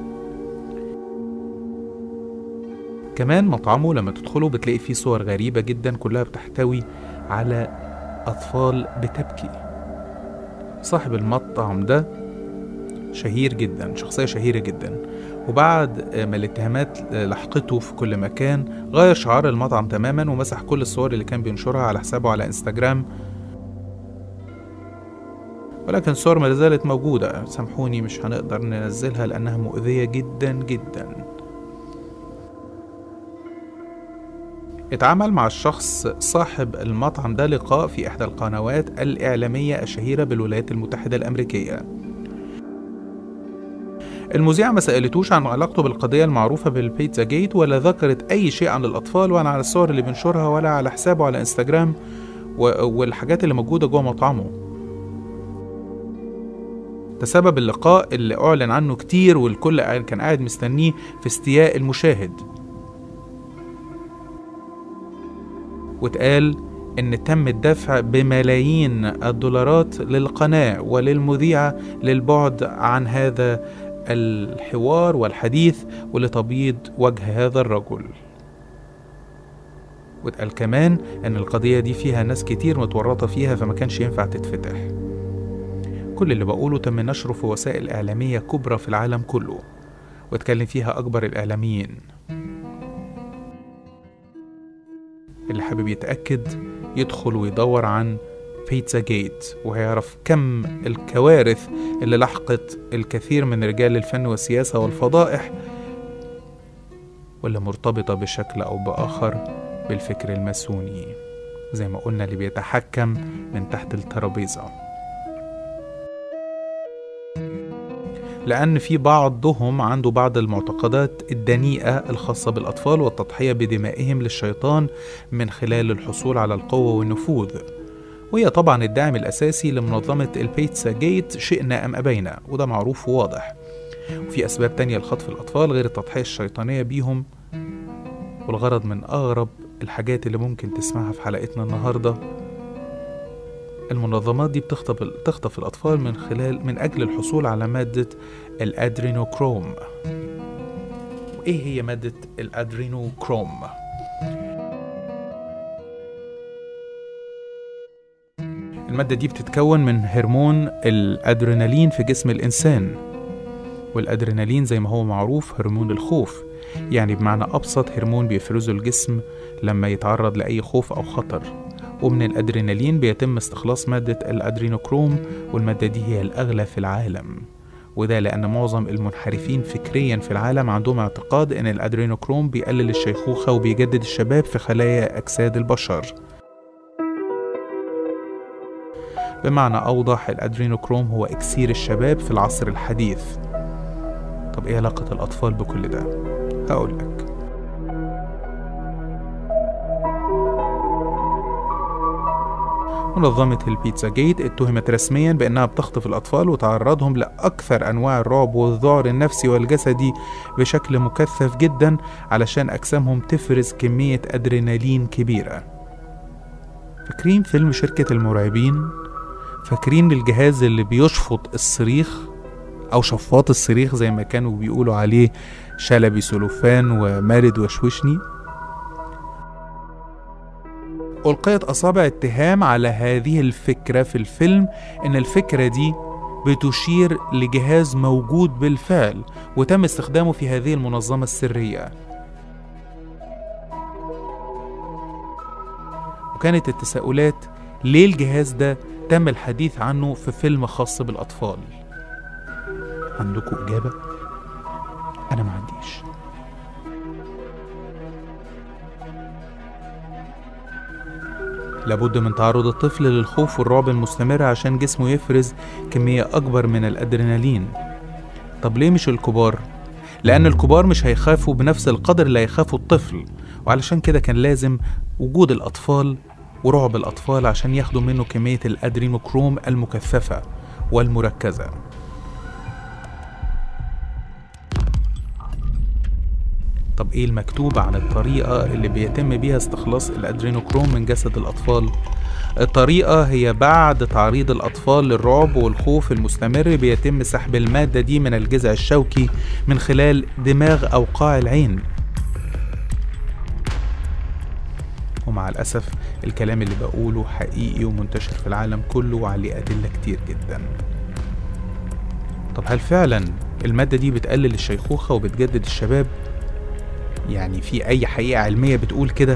كمان مطعمه لما تدخله بتلاقي فيه صور غريبة جدا كلها بتحتوي على أطفال بتبكي صاحب المطعم ده شهير جدا شخصية شهيرة جدا وبعد ما الاتهامات لحقته في كل مكان غير شعار المطعم تماما ومسح كل الصور اللي كان بينشرها على حسابه على انستجرام ولكن الصور ما زالت موجودة سامحوني مش هنقدر ننزلها لأنها مؤذية جدا جدا اتعمل مع الشخص صاحب المطعم ده لقاء في إحدى القنوات الإعلامية الشهيرة بالولايات المتحدة الأمريكية المذيعة ما سألتوش عن علاقته بالقضية المعروفة بالبيتزا جيت ولا ذكرت أي شيء عن الأطفال ولا على الصور اللي بينشرها ولا على حسابه على انستجرام و- والحاجات اللي موجودة جوه مطعمه تسبب اللقاء اللي أعلن عنه كتير والكل قاعد- كان قاعد مستنيه في استياء المشاهد واتقال إن تم الدفع بملايين الدولارات للقناة وللمذيعة للبعد عن هذا الحوار والحديث ولتبييض وجه هذا الرجل واتقال كمان ان القضية دي فيها ناس كتير متورطة فيها فما كانش ينفع تتفتح كل اللي بقوله تم نشره في وسائل إعلامية كبرى في العالم كله واتكلم فيها أكبر الإعلاميين اللي حابب يتأكد يدخل ويدور عن بيتزا جيت وهيعرف كم الكوارث اللي لحقت الكثير من رجال الفن والسياسة والفضائح واللي مرتبطة بشكل أو بآخر بالفكر الماسوني زي ما قلنا اللي بيتحكم من تحت الترابيزة لأن في بعضهم عنده بعض المعتقدات الدنيئة الخاصة بالأطفال والتضحية بدمائهم للشيطان من خلال الحصول على القوة والنفوذ وهي طبعا الداعم الأساسي لمنظمة البيتزا جيت شئنا أم أبينا وده معروف وواضح وفي أسباب تانية لخطف الأطفال غير التضحية الشيطانية بيهم والغرض من أغرب الحاجات اللي ممكن تسمعها في حلقتنا النهاردة المنظمات دي بتخطف تخطف الأطفال من خلال من أجل الحصول على مادة الأدرينوكروم وإيه هي مادة الأدرينوكروم؟ المادة دي بتتكون من هرمون الأدرينالين في جسم الإنسان والأدرينالين زي ما هو معروف هرمون الخوف يعني بمعنى أبسط هرمون بيفرزه الجسم لما يتعرض لأي خوف أو خطر ومن الأدرينالين بيتم استخلاص مادة الأدرينوكروم والمادة دي هي الأغلى في العالم وده لأن معظم المنحرفين فكريا في العالم عندهم اعتقاد أن الأدرينوكروم بيقلل الشيخوخة وبيجدد الشباب في خلايا أجساد البشر بمعنى أوضح الأدرينوكروم هو إكسير الشباب في العصر الحديث طب إيه علاقة الأطفال بكل ده؟ هقولك منظمة البيتزا جيت اتهمت رسميا بأنها بتخطف الأطفال وتعرضهم لأكثر أنواع الرعب والذعر النفسي والجسدي بشكل مكثف جدا علشان أجسامهم تفرز كمية أدرينالين كبيرة فاكرين فيلم شركة المرعبين؟ فاكرين الجهاز اللي بيشفط الصريخ أو شفاط الصريخ زي ما كانوا بيقولوا عليه شلبي سلوفان ومارد وشوشني؟ ألقيت أصابع اتهام على هذه الفكرة في الفيلم إن الفكرة دي بتشير لجهاز موجود بالفعل وتم استخدامه في هذه المنظمة السرية وكانت التساؤلات ليه الجهاز ده تم الحديث عنه في فيلم خاص بالأطفال عندكم إجابة؟ أنا ما عنديش لابد من تعرض الطفل للخوف والرعب المستمر عشان جسمه يفرز كمية أكبر من الأدرينالين طب ليه مش الكبار؟ لأن الكبار مش هيخافوا بنفس القدر اللي هيخافوا الطفل وعلشان كده كان لازم وجود الأطفال ورعب الأطفال عشان ياخدوا منه كمية الأدرينوكروم المكثفة والمركزة طب ايه المكتوب عن الطريقة اللي بيتم بيها استخلاص الادرينوكروم من جسد الاطفال الطريقة هي بعد تعريض الأطفال للرعب والخوف المستمر بيتم سحب المادة دي من الجذع الشوكي من خلال دماغ أو قاع العين ومع الأسف الكلام اللي بقوله حقيقي ومنتشر في العالم كله وعليه أدلة كتير جدا طب هل فعلا المادة دي بتقلل الشيخوخة وبتجدد الشباب؟ يعني في أي حقيقة علمية بتقول كده؟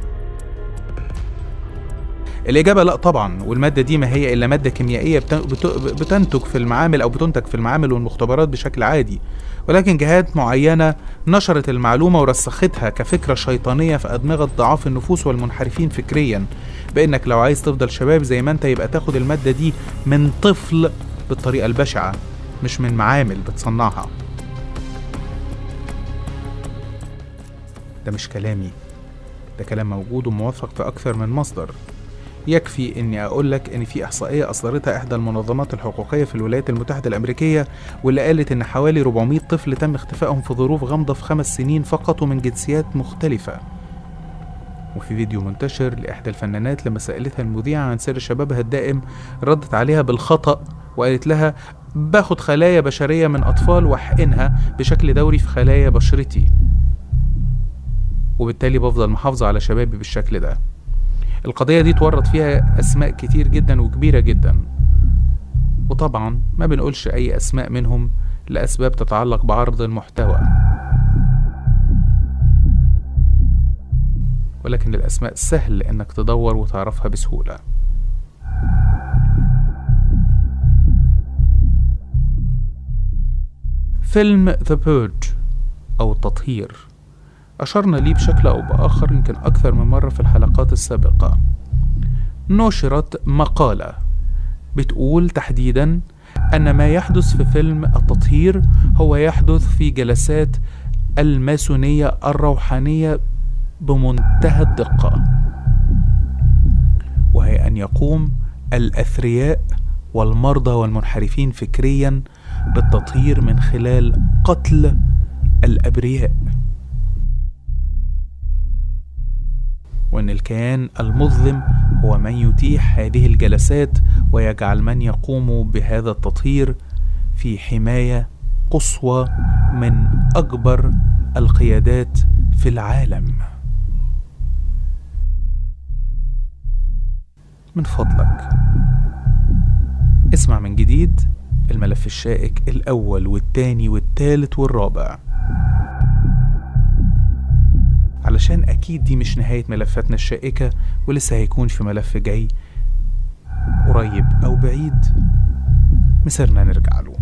الإجابة لا طبعا والمادة دي ما هي إلا مادة كيميائية بتنتج في المعامل أو بتنتج في المعامل والمختبرات بشكل عادي ولكن جهات معينة نشرت المعلومة ورسختها كفكرة شيطانية في أدمغة ضعاف النفوس والمنحرفين فكريا بأنك لو عايز تفضل شباب زي ما أنت يبقى تاخد المادة دي من طفل بالطريقة البشعة مش من معامل بتصنعها ده مش كلامي ده كلام موجود وموثق في أكثر من مصدر يكفي اني اقول لك ان في احصائيه اصدرتها احدى المنظمات الحقوقيه في الولايات المتحده الامريكيه واللي قالت ان حوالي 400 طفل تم اختفائهم في ظروف غامضه في خمس سنين فقط ومن جنسيات مختلفه وفي فيديو منتشر لاحدى الفنانات لما سالتها المذيعه عن سر شبابها الدائم ردت عليها بالخطا وقالت لها باخد خلايا بشريه من اطفال واحقنها بشكل دوري في خلايا بشرتي وبالتالي بفضل محافظه على شبابي بالشكل ده القضية دي اتورط فيها أسماء كتير جدا وكبيرة جدا وطبعا ما بنقولش أي أسماء منهم لأسباب تتعلق بعرض المحتوى ولكن الأسماء سهل إنك تدور وتعرفها بسهولة فيلم The Purge أو التطهير أشرنا ليه بشكل أو بآخر يمكن أكثر من مرة في الحلقات السابقة نشرت مقالة بتقول تحديدا أن ما يحدث في فيلم التطهير هو يحدث في جلسات الماسونية الروحانية بمنتهى الدقة وهي أن يقوم الأثرياء والمرضى والمنحرفين فكريا بالتطهير من خلال قتل الأبرياء وأن الكيان المظلم هو من يتيح هذه الجلسات ويجعل من يقوم بهذا التطهير في حماية قصوى من أكبر القيادات في العالم من فضلك اسمع من جديد الملف الشائك الأول والتاني والتالت والرابع عشان أكيد دي مش نهاية ملفاتنا الشائكة ولسه هيكون في ملف جاي قريب أو بعيد مسيرنا نرجع له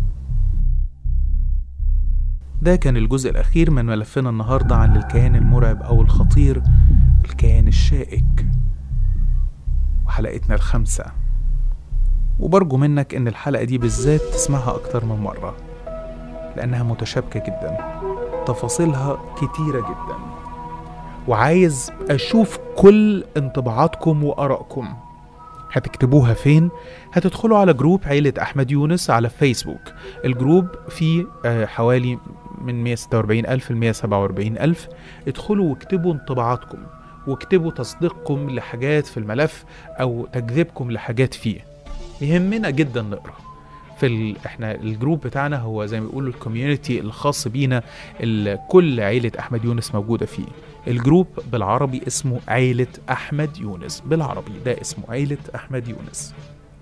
ده كان الجزء الأخير من ملفنا النهاردة عن الكيان المرعب أو الخطير الكيان الشائك وحلقتنا الخامسة وبرجو منك إن الحلقة دي بالذات تسمعها أكتر من مرة لأنها متشابكة جدا تفاصيلها كتيرة جدا وعايز أشوف كل انطباعاتكم وآرائكم هتكتبوها فين؟ هتدخلوا على جروب عيلة أحمد يونس على فيسبوك الجروب فيه آه، حوالي من 146 ألف ل 147 ألف ادخلوا واكتبوا انطباعاتكم واكتبوا تصديقكم لحاجات في الملف أو تكذيبكم لحاجات فيه يهمنا جدا نقرأ في ال... احنا الجروب بتاعنا هو زي ما بيقولوا الكوميونتي الخاص بينا اللي كل عيلة أحمد يونس موجودة فيه الجروب بالعربي اسمه عيلة أحمد يونس بالعربي ده اسمه عيلة أحمد يونس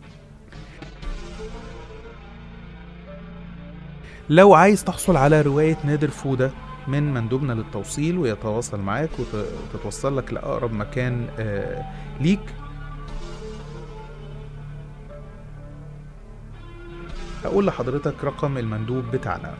لو عايز تحصل على رواية نادر فودة من مندوبنا للتوصيل ويتواصل معاك وت- وتتوصل لك لأقرب مكان آه، ليك هقول لحضرتك رقم المندوب بتاعنا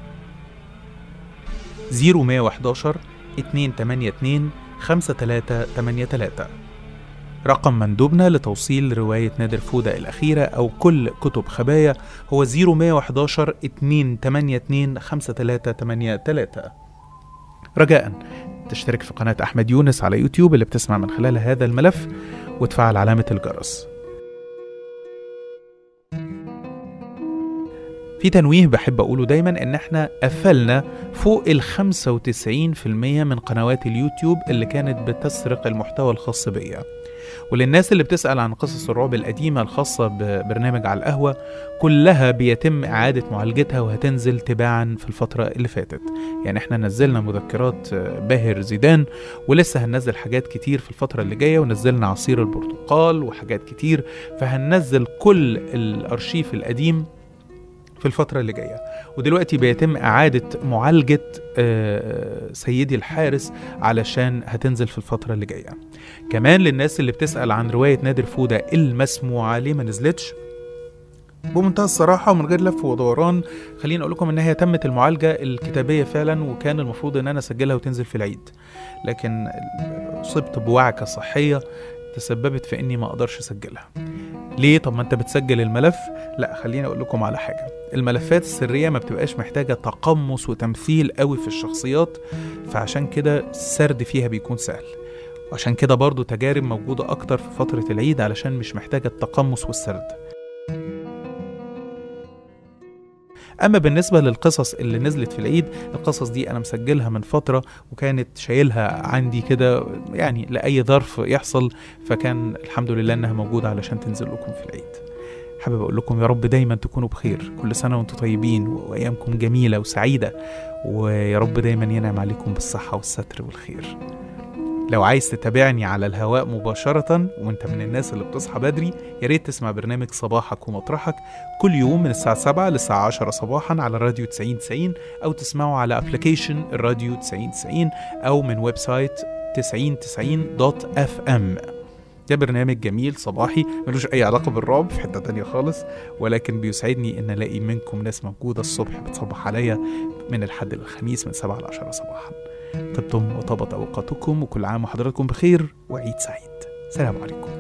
0111 282 5383 رقم مندوبنا لتوصيل رواية نادر فودة الأخيرة أو كل كتب خبايا هو 0111 282 5383 رجاء تشترك في قناة أحمد يونس على يوتيوب اللي بتسمع من خلال هذا الملف وتفعل علامة الجرس في تنويه بحب أقوله دايما إن إحنا قفلنا فوق ال 95% من قنوات اليوتيوب اللي كانت بتسرق المحتوى الخاص بيا وللناس اللي بتسأل عن قصص الرعب القديمة الخاصة ببرنامج على القهوة كلها بيتم إعادة معالجتها وهتنزل تباعا في الفترة اللي فاتت يعني احنا نزلنا مذكرات آه، باهر زيدان ولسه هننزل حاجات كتير في الفترة اللي جاية ونزلنا عصير البرتقال وحاجات كتير فهننزل كل الأرشيف القديم في الفترة اللي جاية ودلوقتي بيتم إعادة معالجة آه، سيدي الحارس علشان هتنزل في الفترة اللي جاية كمان للناس اللي بتسأل عن رواية نادر فودة المسموعة ليه ما نزلتش بمنتهى الصراحة ومن غير لف ودوران خليني أقول لكم إن هي تمت المعالجة الكتابية فعلا وكان المفروض إن أنا أسجلها وتنزل في العيد لكن أصبت بوعكة صحية تسببت في إني ما أقدرش أسجلها ليه طب ما أنت بتسجل الملف لا خليني أقول لكم على حاجة الملفات السرية ما بتبقاش محتاجة تقمص وتمثيل قوي في الشخصيات فعشان كده السرد فيها بيكون سهل وعشان كده برضو تجارب موجودة أكتر في فترة العيد علشان مش محتاجة التقمص والسرد أما بالنسبة للقصص اللي نزلت في العيد القصص دي أنا مسجلها من فترة وكانت شايلها عندي كده يعني لأي ظرف يحصل فكان الحمد لله إنها موجودة علشان تنزل لكم في العيد حابب أقول لكم يا رب دايما تكونوا بخير كل سنة وانتم طيبين وأيامكم جميلة وسعيدة ويا رب دايما ينعم عليكم بالصحة والستر والخير لو عايز تتابعني على الهواء مباشرة وانت من الناس اللي بتصحى بدري يا ريت تسمع برنامج صباحك ومطرحك كل يوم من الساعة 7 للساعة 10 صباحا على راديو 9090 أو تسمعه على ابلكيشن الراديو 9090 أو من ويب سايت 9090 دوت اف ام ده برنامج جميل صباحي ملوش أي علاقة بالرعب في حتة تانية خالص ولكن بيسعدني إن ألاقي منكم ناس موجودة الصبح بتصبح عليا من الحد للخميس من 7 ل 10 صباحا طبتم وطابت أوقاتكم وكل عام وحضراتكم بخير وعيد سعيد سلام عليكم